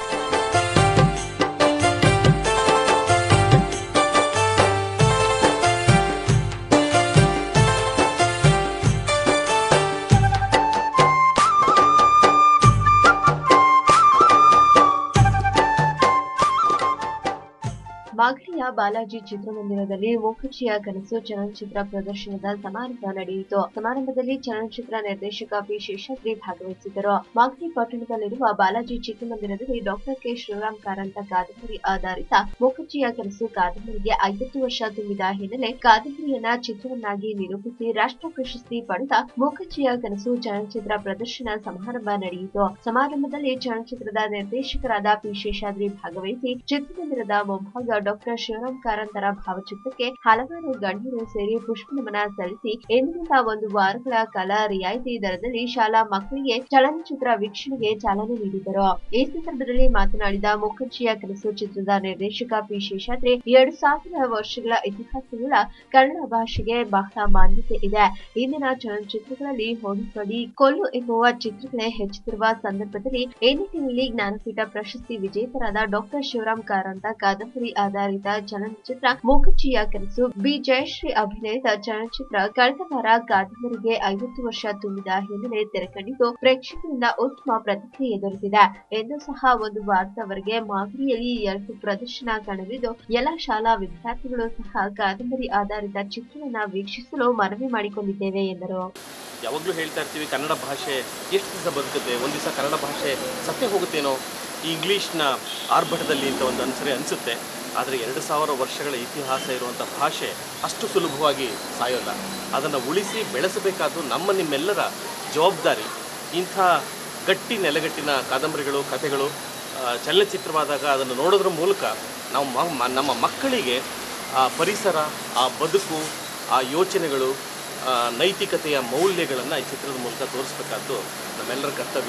ಮಾಗಡಿಯ ಬಾಲಾಜಿ ಚಿತ್ರಮಂದಿರದಲ್ಲಿ ಮೂಕಜ್ಜಿಯ ಕನಸು ಚಲನಚಿತ್ರ ಪ್ರದರ್ಶನದ ಸಮಾರಂಭ ನಡೆಯಿತು ಸಮಾರಂಭದಲ್ಲಿ ಚಲನಚಿತ್ರ ನಿರ್ದೇಶಕ ಪಿ ಶೇಷಾದ್ರಿ ಭಾಗವಹಿಸಿದ್ದರು ಮಾಗಡಿ ಪಟ್ಟಣದಲ್ಲಿರುವ ಬಾಲಾಜಿ ಚಿತ್ರಮಂದಿರದಲ್ಲಿ ಡಾಕ್ಟರ್ ಕೆ ಶಿವರಾಮ್ ಕಾರಂತ ಕಾದಂಬರಿ ಆಧಾರಿತ ಮೂಕಜ್ಜಿಯ ಕನಸು ಕಾದಂಬರಿಗೆ ಐವತ್ತು ವರ್ಷ ತುಂಬಿದ ಹಿನ್ನೆಲೆ ಕಾದಂಬರಿಯನ್ನ ಚಿತ್ರವನ್ನಾಗಿ ನಿರೂಪಿಸಿ ರಾಷ್ಟ್ರ ಪ್ರಶಸ್ತಿ ಪಡೆದ ಮೂಕಜ್ಜಿಯ ಕನಸು ಚಲನಚಿತ್ರ ಪ್ರದರ್ಶನ ಸಮಾರಂಭ ನಡೆಯಿತು ಸಮಾರಂಭದಲ್ಲಿ ಚಲನಚಿತ್ರದ ನಿರ್ದೇಶಕರಾದ ಪಿ ಶೇಷಾದ್ರಿ ಭಾಗವಹಿಸಿ ಚಿತ್ರಮಂದಿರದ ಮುಂಭಾಗ ಡಾಕ್ಟರ್ ಶಿವರಾಮ್ ಕಾರಂತರ ಭಾವಚಿತ್ರಕ್ಕೆ ಹಲವಾರು ಗಣ್ಯರು ಸೇರಿ ಪುಷ್ಪನಮನ ಸಲ್ಲಿಸಿ ಎಂದಿನಿಂದ ಒಂದು ವಾರಗಳ ಕಾಲ ರಿಯಾಯಿತಿ ದರದಲ್ಲಿ ಶಾಲಾ ಮಕ್ಕಳಿಗೆ ಚಲನಚಿತ್ರ ವೀಕ್ಷಣೆಗೆ ಚಾಲನೆ ನೀಡಿದರು ಈ ಸಂದರ್ಭದಲ್ಲಿ ಮಾತನಾಡಿದ ಮುಖರ್ಜಿಯ ಕನಸು ಚಿತ್ರದ ನಿರ್ದೇಶಕ ಪಿ ಶೇಷಾದ್ರಿ ಎರಡು ಸಾವಿರ ವರ್ಷಗಳ ಇತಿಹಾಸವುಳ್ಳ ಕನ್ನಡ ಭಾಷೆಗೆ ಬಹಳ ಮಾನ್ಯತೆ ಇದೆ ಇಂದಿನ ಚಲನಚಿತ್ರಗಳಲ್ಲಿ ಹೊಡಿಪಡಿ ಕೊಲ್ಲು ಎನ್ನುವ ಚಿತ್ರಗಳೇ ಹೆಚ್ಚುತ್ತಿರುವ ಸಂದರ್ಭದಲ್ಲಿ ಈ ನಿಟ್ಟಿನಲ್ಲಿ ಜ್ಞಾನಪೀಠ ಪ್ರಶಸ್ತಿ ವಿಜೇತರಾದ ಡಾಕ್ಟರ್ ಶಿವರಾಮ್ ಕಾರಂತ ಕಾದಂಬರಿ ಆಧಾರಿತ ಚಲನಚಿತ್ರ ಮೂಕಜ್ಜಿಯ ಕನಸು ಬಿ ಜಯಶ್ರೀ ಅಭಿನಯದ ಚಲನಚಿತ್ರ ಕಳೆದ ವಾರ ಕಾದಂಬರಿಗೆ ಐವತ್ತು ವರ್ಷ ತುಂಬಿದ ಹಿನ್ನೆಲೆ ತೆರೆಕಂಡಿದ್ದು ಪ್ರೇಕ್ಷಕರಿಂದ ಉತ್ತಮ ಪ್ರತಿಕ್ರಿಯೆ ದೊರೆತಿದೆ ಎಂದು ಸಹ ಒಂದು ವಾರದವರೆಗೆ ಮಾಗಡಿಯಲ್ಲಿ ಎರಡು ಪ್ರದರ್ಶನ ಕಾಣಲಿದ್ದು ಎಲ್ಲ ಶಾಲಾ ವಿದ್ಯಾರ್ಥಿಗಳು ಸಹ ಕಾದಂಬರಿ ಆಧಾರಿತ ಚಿತ್ರವನ್ನ ವೀಕ್ಷಿಸಲು ಮನವಿ ಮಾಡಿಕೊಂಡಿದ್ದೇವೆ ಎಂದರು ಯಾವಾಗಲೂ ಹೇಳ್ತಾ ಇರ್ತೀವಿ ಕನ್ನಡ ಭಾಷೆ ಎಷ್ಟು ದಿವಸ ಬದುಕುತ್ತೆ ಒಂದು ದಿವಸ ಕನ್ನಡ ಭಾಷೆ ಸತ್ತೇ ಹೋಗುತ್ತೇನೋ ಈ ಇಂಗ್ಲೀಷ್ನ ಆರ್ಭಟದಲ್ಲಿ ಅಂತ ಒಂದು ಅನ್ಸರೆ ಅನಿಸುತ್ತೆ ಆದರೆ ಎರಡು ಸಾವಿರ ವರ್ಷಗಳ ಇತಿಹಾಸ ಇರುವಂಥ ಭಾಷೆ ಅಷ್ಟು ಸುಲಭವಾಗಿ ಸಾಯೋಲ್ಲ ಅದನ್ನು ಉಳಿಸಿ ಬೆಳೆಸಬೇಕಾದ್ದು ನಮ್ಮ ನಿಮ್ಮೆಲ್ಲರ ಜವಾಬ್ದಾರಿ ಇಂಥ ಗಟ್ಟಿ ನೆಲೆಗಟ್ಟಿನ ಕಾದಂಬರಿಗಳು ಕಥೆಗಳು ಆ, ಚಲನಚಿತ್ರವಾದಾಗ ಅದನ್ನು ನೋಡೋದ್ರ ಮೂಲಕ ನಾವು ಮ- ಮ- ನಮ್ಮ ಮಕ್ಕಳಿಗೆ ಆ ಪರಿಸರ ಆ ಬದುಕು ಆ ಯೋಚನೆಗಳು ಆ, ನೈತಿಕತೆಯ ಮೌಲ್ಯಗಳನ್ನು ಈ ಚಿತ್ರದ ಮೂಲಕ ತೋರಿಸ್ಬೇಕಾದ್ದು ನಮ್ಮೆಲ್ಲರ ಕರ್ತವ್ಯ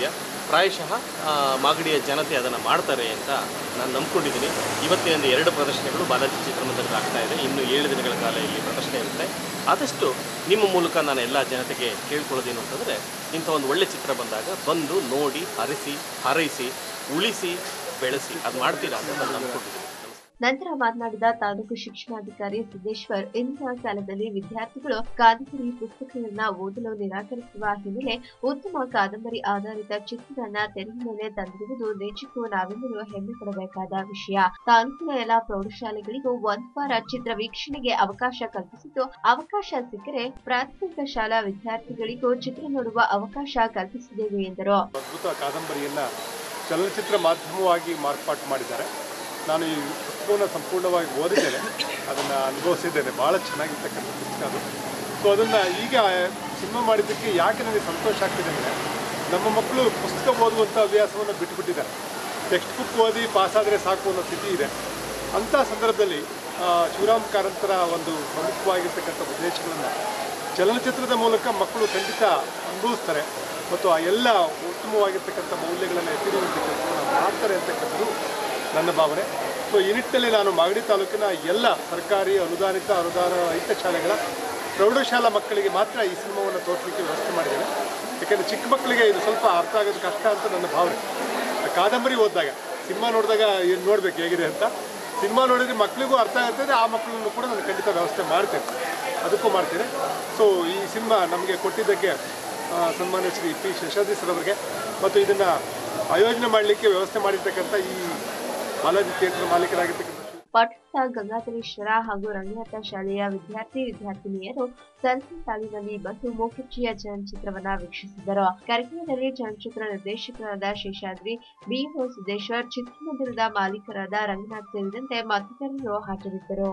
ಪ್ರಾಯಶಃ ಆ, ಮಾಗಡಿಯ ಜನತೆ ಅದನ್ನು ಮಾಡ್ತಾರೆ ಅಂತ ನಾನು ನಂಬ್ಕೊಂಡಿದ್ದೀನಿ ಇವತ್ತಿನಿಂದ ಎರಡು ಪ್ರದರ್ಶನಗಳು ಬಾಲಾಜಿ ಚಿತ್ರಮಂದಿರದ ಆಗ್ತಾ ಇದೆ ಇನ್ನು ಏಳು ದಿನಗಳ ಕಾಲ ಇಲ್ಲಿ ಪ್ರದರ್ಶನ ಇರುತ್ತೆ ಆದಷ್ಟು ನಿಮ್ಮ ಮೂಲಕ ನಾನು ಎಲ್ಲ ಜನತೆಗೆ ಕೇಳ್ಕೊಳ್ಳೋದೇನು ಅಂತಂದರೆ ಇಂಥ ಒಂದು ಒಳ್ಳೆ ಚಿತ್ರ ಬಂದಾಗ ಬಂದು ನೋಡಿ ಹರಿಸಿ ಹಾರೈಸಿ ಉಳಿಸಿ ಬೆಳೆಸಿ ಅದು ಮಾಡ್ತೀರಾ ಅಂತ ನಾನು ನಂಬ್ಕೊಂಡಿದ್ದೀನಿ ನಂತರ ಮಾತನಾಡಿದ ತಾಲೂಕು ಶಿಕ್ಷಣಾಧಿಕಾರಿ ಸಿದ್ದೇಶ್ವರ್ ಇಂತಹ ಕಾಲದಲ್ಲಿ ವಿದ್ಯಾರ್ಥಿಗಳು ಕಾದಂಬರಿ ಪುಸ್ತಕಗಳನ್ನ ಓದಲು ನಿರಾಕರಿಸುವ ಹಿನ್ನೆಲೆ ಉತ್ತಮ ಕಾದಂಬರಿ ಆಧಾರಿತ ಚಿತ್ರಗಳನ್ನ ತೆರೆಯ ಮೇಲೆ ತಂದಿರುವುದು ನಿಜಕ್ಕೂ ನಾವೆಲ್ಲರೂ ಹೆಮ್ಮೆ ಪಡಬೇಕಾದ ವಿಷಯ ತಾಲೂಕಿನ ಎಲ್ಲಾ ಪ್ರೌಢಶಾಲೆಗಳಿಗೂ ಒಂದು ವಾರ ಚಿತ್ರ ವೀಕ್ಷಣೆಗೆ ಅವಕಾಶ ಕಲ್ಪಿಸಿದ್ದು ಅವಕಾಶ ಸಿಕ್ಕರೆ ಪ್ರಾಥಮಿಕ ಶಾಲಾ ವಿದ್ಯಾರ್ಥಿಗಳಿಗೂ ಚಿತ್ರ ನೋಡುವ ಅವಕಾಶ ಕಲ್ಪಿಸಿದ್ದೇವೆ ಎಂದರು ಅದ್ಭುತ ಕಾದಂಬರಿಯನ್ನು ಚಲನಚಿತ್ರ ಮಾಧ್ಯಮವಾಗಿ ಮಾರ್ಪಾಟು ಮಾಡಿದ್ದಾರೆ ನಾನು ಈ ಪುಸ್ತಕವನ್ನು ಸಂಪೂರ್ಣವಾಗಿ ಓದಿದ್ದೇನೆ ಅದನ್ನು ಅನುಭವಿಸಿದ್ದೇನೆ ಭಾಳ ಚೆನ್ನಾಗಿರ್ತಕ್ಕಂಥ ಪುಸ್ತಕ ಅದು ಸೊ ಅದನ್ನು ಈಗ ಸಿನಿಮಾ ಮಾಡಿದ್ದಕ್ಕೆ ಯಾಕೆ ನನಗೆ ಸಂತೋಷ ಆಗ್ತಿದೆ ಅಂದರೆ ನಮ್ಮ ಮಕ್ಕಳು ಪುಸ್ತಕ ಓದುವಂಥ ಹವ್ಯಾಸವನ್ನು ಬಿಟ್ಟುಬಿಟ್ಟಿದ್ದಾರೆ ಟೆಕ್ಸ್ಟ್ ಬುಕ್ ಓದಿ ಪಾಸಾದರೆ ಸಾಕು ಅನ್ನೋ ಸ್ಥಿತಿ ಇದೆ ಅಂಥ ಸಂದರ್ಭದಲ್ಲಿ ಆ, ಶಿವರಾಮ್ ಕಾರಂತರ ಒಂದು ಪ್ರಮುಖವಾಗಿರ್ತಕ್ಕಂಥ ಉದ್ದೇಶಗಳನ್ನು ಚಲನಚಿತ್ರದ ಮೂಲಕ ಮಕ್ಕಳು ಖಂಡಿತ ಅನುಭವಿಸ್ತಾರೆ ಮತ್ತು ಆ ಎಲ್ಲ ಉತ್ತಮವಾಗಿರ್ತಕ್ಕಂಥ ಮೌಲ್ಯಗಳನ್ನು ಎತ್ತಿರುವಂಥ ಕೆಲಸವನ್ನು ಮಾಡ್ತಾರೆ ಅಂತಕ್ಕಂಥದ್ದು ನನ್ನ ಭಾವನೆ ಸೊ ಈ ನಿಟ್ಟಿನಲ್ಲಿ ನಾನು ಮಾಗಡಿ ತಾಲೂಕಿನ ಎಲ್ಲ ಸರ್ಕಾರಿ ಅನುದಾನಿತ ಅನುದಾನ ರಹಿತ ಶಾಲೆಗಳ ಪ್ರೌಢಶಾಲಾ ಮಕ್ಕಳಿಗೆ ಮಾತ್ರ ಈ ಸಿನಿಮಾವನ್ನು ತೋರಿಸಲಿಕ್ಕೆ ವ್ಯವಸ್ಥೆ ಮಾಡಿದ್ದೇನೆ ಯಾಕೆಂದರೆ ಚಿಕ್ಕ ಮಕ್ಕಳಿಗೆ ಇದು ಸ್ವಲ್ಪ ಅರ್ಥ ಆಗೋದು ಕಷ್ಟ ಅಂತ ನನ್ನ ಭಾವನೆ ಆ ಕಾದಂಬರಿ ಓದಿದಾಗ ಸಿನಿಮಾ ನೋಡಿದಾಗ ಏನು ನೋಡ್ಬೇಕು ಹೇಗಿದೆ ಅಂತ ಸಿನಿಮಾ ನೋಡಿದ್ರೆ ಮಕ್ಕಳಿಗೂ ಅರ್ಥ ಆಗ್ತದೆ ಆ ಮಕ್ಕಳನ್ನು ಕೂಡ ನಾನು ಖಂಡಿತ ವ್ಯವಸ್ಥೆ ಮಾಡ್ತೇನೆ ಅದಕ್ಕೂ ಮಾಡ್ತೇನೆ ಸೊ ಈ ಸಿನಿಮಾ ನಮಗೆ ಕೊಟ್ಟಿದ್ದಕ್ಕೆ ಆ, ಸನ್ಮಾನ್ಯ ಶ್ರೀ ಪಿ ಶೇಷಾದ್ರಿ ಸರ್ ಅವರಿಗೆ ಮತ್ತು ಇದನ್ನು ಆಯೋಜನೆ ಮಾಡಲಿಕ್ಕೆ ವ್ಯವಸ್ಥೆ ಮಾಡಿರ್ತಕ್ಕಂಥ ಈ ಬಾಲಾಜಿ ಥಿಯೇಟರ್ ಮಾಲೀಕರಾಗಿರ್ತಕ್ಕಂಥ ಪಟ್ಟಣದ ಗಂಗಾಧರೇಶ್ವರ ಹಾಗೂ ರಂಗನಾಥ ಶಾಲೆಯ ವಿದ್ಯಾರ್ಥಿ ವಿದ್ಯಾರ್ಥಿನಿಯರು ಸಂತೆ ಸಾಲಿನಲ್ಲಿ ಬಂದು ಮೂಕುಚ್ಚಿಯ ಚಲನಚಿತ್ರವನ್ನ ವೀಕ್ಷಿಸಿದರು ಕಾರ್ಯಕ್ರಮದಲ್ಲಿ ಚಲನಚಿತ್ರ ನಿರ್ದೇಶಕರಾದ ಶೇಷಾದ್ರಿ ಬಿಒ ಸಿದ್ದೇಶ್ವರ್ ಚಿತ್ರಮಂದಿರದ ಮಾಲೀಕರಾದ ರಂಗನಾಥ್ ಸೇರಿದಂತೆ ಮತ್ತಿತರರು ಹಾಜರಿದ್ದರು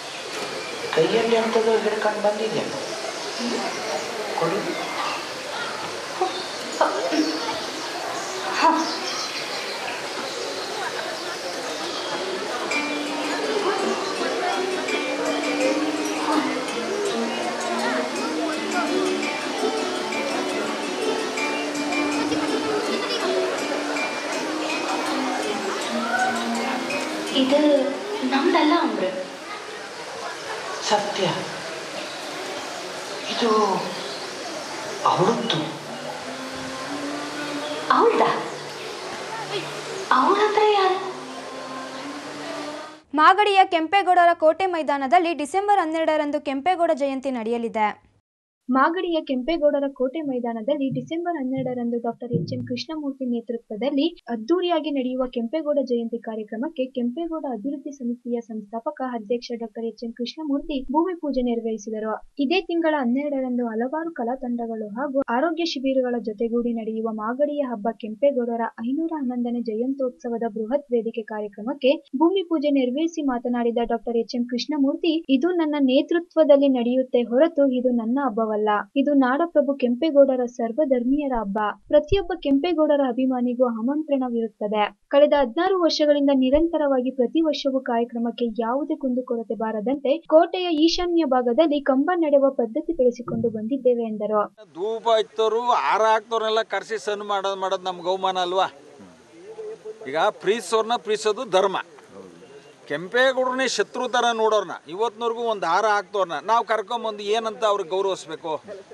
ಕೈಯಲ್ಲಿ ಎಂಥದ್ದು ಹಿಡ್ಕೊಂಡು ಬಂದಿದೆ ಕೊಡಿ ಇದು ನಮ್ದಲ್ಲ ಅವ್ರು ಸತ್ಯ ಇದು ಅವಳದ್ದು ಅವಳ್ದ ಅವಳಂದ್ರೆ ಯಾರು ಮಾಗಡಿಯ ಕೆಂಪೇಗೌಡರ ಕೋಟೆ ಮೈದಾನದಲ್ಲಿ ಡಿಸೆಂಬರ್ ಹನ್ನೆರಡರಂದು ಕೆಂಪೇಗೌಡ ಜಯಂತಿ ನಡೆಯಲಿದೆ ಮಾಗಡಿಯ ಕೆಂಪೇಗೌಡರ ಕೋಟೆ ಮೈದಾನದಲ್ಲಿ ಡಿಸೆಂಬರ್ ಹನ್ನೆರಡರಂದು ಡಾಕ್ಟರ್ ಎಚ್ ಎಂ ಕೃಷ್ಣಮೂರ್ತಿ ನೇತೃತ್ವದಲ್ಲಿ ಅದ್ದೂರಿಯಾಗಿ ನಡೆಯುವ ಕೆಂಪೇಗೌಡ ಜಯಂತಿ ಕಾರ್ಯಕ್ರಮಕ್ಕೆ ಕೆಂಪೇಗೌಡ ಅಭಿವೃದ್ಧಿ ಸಮಿತಿಯ ಸಂಸ್ಥಾಪಕ ಅಧ್ಯಕ್ಷ ಡಾಕ್ಟರ್ ಎಚ್ ಎಂ ಕೃಷ್ಣಮೂರ್ತಿ ಭೂಮಿ ಪೂಜೆ ನೆರವೇರಿಸಿದರು ಇದೇ ತಿಂಗಳ ಹನ್ನೆರಡರಂದು ಹಲವಾರು ಕಲಾ ತಂಡಗಳು ಹಾಗೂ ಆರೋಗ್ಯ ಶಿಬಿರಗಳ ಜೊತೆಗೂಡಿ ನಡೆಯುವ ಮಾಗಡಿಯ ಹಬ್ಬ ಕೆಂಪೇಗೌಡರ ಐನೂರ ಹನ್ನೊಂದನೇ ಜಯಂತ್ಯೋತ್ಸವದ ಬೃಹತ್ ವೇದಿಕೆ ಕಾರ್ಯಕ್ರಮಕ್ಕೆ ಭೂಮಿ ಪೂಜೆ ನೆರವೇರಿಸಿ ಮಾತನಾಡಿದ ಡಾಕ್ಟರ್ ಎಚ್ ಎಂ ಕೃಷ್ಣಮೂರ್ತಿ ಇದು ನನ್ನ ನೇತೃತ್ವದಲ್ಲಿ ನಡೆಯುತ್ತೆ ಹೊರತು ಇದು ನನ್ನ ಹಬ್ಬವಲ್ಲ ಇದು ನಾಡಪ್ರಭು ಕೆಂಪೇಗೌಡರ ಸರ್ವಧರ್ಮೀಯರ ಹಬ್ಬ ಪ್ರತಿಯೊಬ್ಬ ಕೆಂಪೇಗೌಡರ ಅಭಿಮಾನಿಗೂ ಆಮಂತ್ರಣವಿರುತ್ತದೆ ಕಳೆದ ಹದಿನಾರು ವರ್ಷಗಳಿಂದ ನಿರಂತರವಾಗಿ ಪ್ರತಿ ವರ್ಷವೂ ಕಾರ್ಯಕ್ರಮಕ್ಕೆ ಯಾವುದೇ ಕುಂದುಕೊರತೆ ಬಾರದಂತೆ ಕೋಟೆಯ ಈಶಾನ್ಯ ಭಾಗದಲ್ಲಿ ಕಂಬ ನೆಡುವ ಪದ್ಧತಿ ಬೆಳೆಸಿಕೊಂಡು ಬಂದಿದ್ದೇವೆ ಎಂದರು ಧೂಪ ಹಚ್ಚೋರು ಹಾರ ಹಾಕ್ತವ್ರನ್ನೆಲ್ಲ ಕರೆಸಿ ಸಣ್ಣ ಮಾಡೋದು ಮಾಡೋದು ನಮ್ಗೆ ಅವಮಾನ ಅಲ್ವಾ ಈಗ ಪ್ರೀತಿಸೋರ್ನ ಪ್ರೀತಿಸೋದು ಧರ್ಮ ಕೆಂಪೇಗೌಡರನ್ನೇ ಶತ್ರು ಥರ ನೋಡೋರ್ನ ಇವತ್ತಿನವರೆಗೂ ಒಂದು ಹಾರ ಹಾಕ್ತವ್ರನ್ನ ನಾವು ಕರ್ಕೊಂಬಂದು ಏನಂತ ಅವ್ರಿಗೆ ಗೌರವಿಸ್ಬೇಕು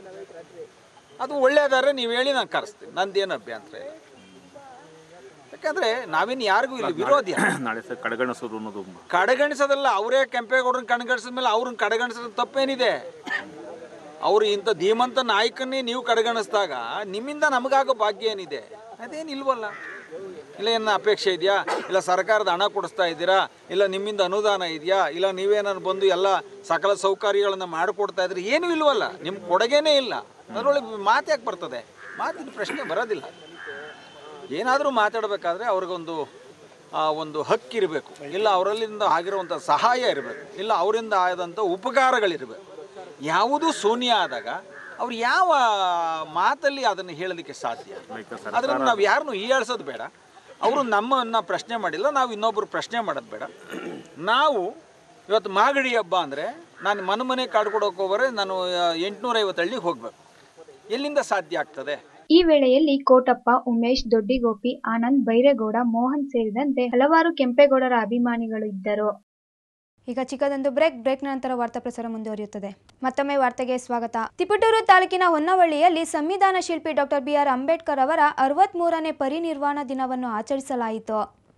ಅದು ಒಳ್ಳೇದಾದ್ರೆ ನೀವು ಹೇಳಿ ನಾನು ಕರೆಸ್ತೀನಿ ನಂದೇನು ಅಭ್ಯಂತರ ಇಲ್ಲ ಯಾಕಂದ್ರೆ ನಾವೇನು ಯಾರಿಗೂ ಇಲ್ಲಿ ವಿರೋಧಿ ಅಲ್ಲ. ನಾಳೆ ಸರ್ ಕಡೆಗಣಿಸೋದು ಅನ್ನೋದು ಕಡೆಗಣಿಸೋದಲ್ಲ ಅವರೇ ಕೆಂಪೇಗೌಡರನ್ನ ಕಡೆಗಣಿಸಿದ ಮೇಲೆ ಅವ್ರನ್ನ ಕಡೆಗಣಿಸೋದು ತಪ್ಪೇನಿದೆ ಅವರು ಇಂಥ ಧೀಮಂತ ನಾಯಕನ್ನೇ ನೀವು ಕಡೆಗಣಿಸಿದಾಗ ನಿಮ್ಮಿಂದ ನಮಗಾಗೋ ಭಾಗ್ಯ ಏನಿದೆ ಅದೇನಿಲ್ವಲ್ಲ ಇಲ್ಲ ಏನು ಅಪೇಕ್ಷೆ ಇದೆಯಾ ಇಲ್ಲ ಸರ್ಕಾರದ ಹಣ ಕೊಡಿಸ್ತಾ ಇದ್ದೀರಾ ಇಲ್ಲ ನಿಮ್ಮಿಂದ ಅನುದಾನ ಇದೆಯಾ ಇಲ್ಲ ನೀವೇನಾದ್ರು ಬಂದು ಎಲ್ಲ ಸಕಲ ಸೌಕರ್ಯಗಳನ್ನು ಮಾಡಿಕೊಡ್ತಾ ಇದ್ರಿ ಏನೂ ಇಲ್ವಲ್ಲ ನಿಮ್ಮ ಕೊಡುಗೆನೇ ಇಲ್ಲ ಅದರೊಳಗೆ ಮಾತು ಯಾಕೆ ಬರ್ತದೆ ಮಾತಿನ ಪ್ರಶ್ನೆ ಬರೋದಿಲ್ಲ ಏನಾದರೂ ಮಾತಾಡಬೇಕಾದ್ರೆ ಅವ್ರಿಗೊಂದು ಆ, ಒಂದು ಹಕ್ಕಿರಬೇಕು ಇಲ್ಲ ಅವರಲ್ಲಿಂದ ಆಗಿರುವಂಥ ಸಹಾಯ ಇರಬೇಕು ಇಲ್ಲ ಅವರಿಂದ ಆದಂಥ ಉಪಕಾರಗಳಿರಬೇಕು ಯಾವುದೂ ಶೂನ್ಯ ಆದಾಗ ಅವ್ರು ಯಾವ ಮಾತಲ್ಲಿ ಅದನ್ನು ಹೇಳಲಿಕ್ಕೆ ಸಾಧ್ಯ ಅದನ್ನು ನಾವು ಯಾರನ್ನು ಹೀಯಾಳ್ಸೋದು ಬೇಡ ಅವರು ನಮ್ಮನ್ನು ಪ್ರಶ್ನೆ ಮಾಡಿಲ್ಲ ನಾವು ಇನ್ನೊಬ್ಬರು ಪ್ರಶ್ನೆ ಮಾಡೋದು ಬೇಡ ನಾವು ಇವತ್ತು ಮಾಗಡಿ ಹಬ್ಬ ಅಂದರೆ ನಾನು ಮನೆ ಮನೆ ಕಾಡ್ಕೊಡೋಕೆ ಹೋದರೆ ನಾನು ಎಂಟುನೂರೈವತ್ತು ಹಳ್ಳಿಗೆ ಹೋಗಬೇಕು ಎಲ್ಲಿಂದ ಸಾಧ್ಯ ಆಗ್ತದೆ ಈ ವೇಳೆಯಲ್ಲಿ ಕೋಟಪ್ಪ ಉಮೇಶ್ ದೊಡ್ಡಿಗೋಪಿ ಆನಂದ್ ಬೈರೇಗೌಡ ಮೋಹನ್ ಸೇರಿದಂತೆ ಹಲವಾರು ಕೆಂಪೇಗೌಡರ ಅಭಿಮಾನಿಗಳು ಇದ್ದರು ಈಗ ಚಿಕ್ಕದೊಂದು ಬ್ರೇಕ್ ಬ್ರೇಕ್ ನಂತರ ವಾರ್ತಾ ಪ್ರಸಾರ ಮುಂದುವರಿಯುತ್ತದೆ ಮತ್ತೊಮ್ಮೆ ವಾರ್ತೆಗೆ ಸ್ವಾಗತ ತಿಪಟೂರು ತಾಲೂಕಿನ ಹೊನ್ನವಳ್ಳಿಯಲ್ಲಿ ಸಂವಿಧಾನ ಶಿಲ್ಪಿ ಡಾಕ್ಟರ್ ಬಿಆರ್ ಅಂಬೇಡ್ಕರ್ ಅವರ ಅರವತ್ಮೂರನೇ ಪರಿನಿರ್ವಾಣ ದಿನವನ್ನು ಆಚರಿಸಲಾಯಿತು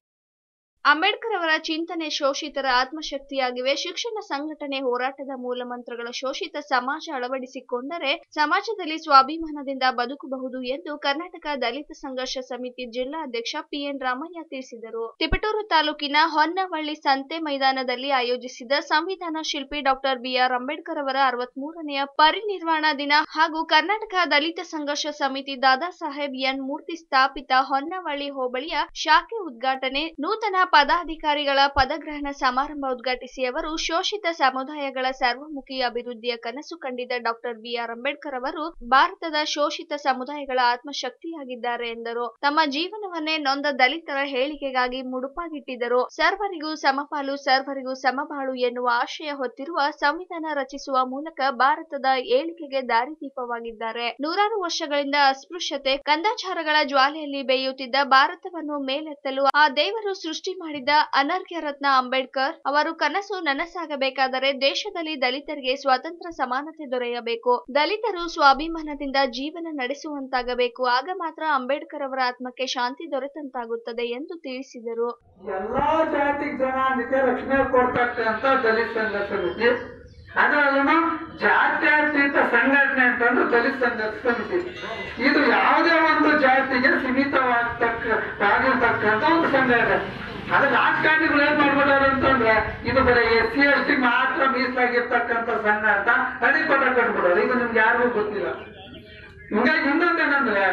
ಅಂಬೇಡ್ಕರ್ ಅವರ ಚಿಂತನೆ ಶೋಷಿತರ ಆತ್ಮಶಕ್ತಿಯಾಗಿವೆ ಶಿಕ್ಷಣ ಸಂಘಟನೆ ಹೋರಾಟದ ಮೂಲಮಂತ್ರಗಳ ಶೋಷಿತ ಸಮಾಜ ಅಳವಡಿಸಿಕೊಂಡರೆ ಸಮಾಜದಲ್ಲಿ ಸ್ವಾಭಿಮಾನದಿಂದ ಬದುಕಬಹುದು ಎಂದು ಕರ್ನಾಟಕ ದಲಿತ ಸಂಘರ್ಷ ಸಮಿತಿ ಜಿಲ್ಲಾ ಅಧ್ಯಕ್ಷ ಪಿಎನ್ ರಾಮಯ್ಯ ತಿಳಿಸಿದರು ತಿಪಟೂರು ತಾಲೂಕಿನ ಹೊನ್ನವಳ್ಳಿ ಸಂತೆ ಮೈದಾನದಲ್ಲಿ ಆಯೋಜಿಸಿದ ಸಂವಿಧಾನ ಶಿಲ್ಪಿ ಡಾಕ್ಟರ್ ಬಿಆರ್ ಅಂಬೇಡ್ಕರ್ ಅವರ ಅರವತ್ಮೂರನೆಯ ಪರಿನಿರ್ವಾಣ ದಿನ ಹಾಗೂ ಕರ್ನಾಟಕ ದಲಿತ ಸಂಘರ್ಷ ಸಮಿತಿ ದಾದಾ ಸಾಹೇಬ್ ಎನ್ ಮೂರ್ತಿ ಸ್ಥಾಪಿತ ಹೊನ್ನವಳ್ಳಿ ಹೋಬಳಿಯ ಶಾಖೆ ಉದ್ಘಾಟನೆ ನೂತನ ಪದಾಧಿಕಾರಿಗಳ ಪದಗ್ರಹಣ ಸಮಾರಂಭ ಉದ್ಘಾಟಿಸಿ ಅವರು ಶೋಷಿತ ಸಮುದಾಯಗಳ ಸರ್ವಮುಖಿ ಅಭಿವೃದ್ಧಿಯ ಕನಸು ಕಂಡಿದ್ದ ಡಾಕ್ಟರ್ ಬಿಆರ್ ಅಂಬೇಡ್ಕರ್ ಅವರು ಭಾರತದ ಶೋಷಿತ ಸಮುದಾಯಗಳ ಆತ್ಮಶಕ್ತಿಯಾಗಿದ್ದಾರೆ ಎಂದರು ತಮ್ಮ ಜೀವನವನ್ನೇ ನೊಂದ ದಲಿತರ ಹೇಳಿಕೆಗಾಗಿ ಮುಡುಪಾಗಿಟ್ಟಿದ್ದರು ಸರ್ವರಿಗೂ ಸಮಪಾಲು ಸರ್ವರಿಗೂ ಸಮಬಾಳು ಎನ್ನುವ ಆಶಯ ಹೊತ್ತಿರುವ ಸಂವಿಧಾನ ರಚಿಸುವ ಮೂಲಕ ಭಾರತದ ಏಳಿಗೆಗೆ ದಾರಿದೀಪವಾಗಿದ್ದಾರೆ ನೂರಾರು ವರ್ಷಗಳಿಂದ ಅಸ್ಪೃಶ್ಯತೆ ಕಂದಾಚಾರಗಳ ಜ್ವಾಲೆಯಲ್ಲಿ ಬೇಯುತ್ತಿದ್ದ ಭಾರತವನ್ನು ಮೇಲೆತ್ತಲು ಆ ದೇವರು ಸೃಷ್ಟಿ ಮಾಡಿದ ಅನರ್ಘ್ಯ ರತ್ನ ಅಂಬೇಡ್ಕರ್ ಅವರು ಕನಸು ನನಸಾಗಬೇಕಾದರೆ ದೇಶದಲ್ಲಿ ದಲಿತರಿಗೆ ಸ್ವಾತಂತ್ರ್ಯ ಸಮಾನತೆ ದೊರೆಯಬೇಕು ದಲಿತರು ಸ್ವಾಭಿಮಾನದಿಂದ ಜೀವನ ನಡೆಸುವಂತಾಗಬೇಕು ಆಗ ಮಾತ್ರ ಅಂಬೇಡ್ಕರ್ ಅವರ ಆತ್ಮಕ್ಕೆ ಶಾಂತಿ ದೊರೆತಂತಾಗುತ್ತದೆ ಎಂದು ತಿಳಿಸಿದರು ಎಲ್ಲಾ ಜಾತಿ ಜನಾಂಗಕ್ಕೆ ರಕ್ಷಣೆ ಕೊಡ್ತಕ್ಕಂತ ದಲಿತ ಸಂಘ ಸಮಿತಿ ಅದರಲ್ಲೂ ಜಾತ್ಯತೀತ ಸಂಘಟನೆ ಅಂತಂದ್ರೆ ದಲಿತ ಸಂಘರ್ಷ ಸಮಿತಿ ಇದು ಯಾವುದೇ ಒಂದು ಜಾತಿಗೆ ಸೀಮಿತವಾಗ್ತಕ್ಕ ಆಗಿರ್ತಕ್ಕಂಥ ಒಂದು ಸಂಘಟನೆ ಅದು ರಾಜಕಾರಣಿಗಳು ಏನ್ ಮಾಡ್ಬಿಟ್ಟಾರೆ ಅಂತಂದ್ರೆ ಇದು ಬರೀ ಎಸ್ ಸಿ ಎಸ್ ಟಿ ಮಾತ್ರ ಮೀಸಲಾಗಿರ್ತಕ್ಕಂಥ ಸಂಘ ಅಂತ ಅಧಿಪಟ ಕಟ್ಬಿಡೋರು ಇದು ನಿಮ್ಗೆ ಯಾರಿಗೂ ಗೊತ್ತಿಲ್ಲ ಹಿಂಗಾಗಿ ಇನ್ನೊಂದೇನಂದ್ರೆ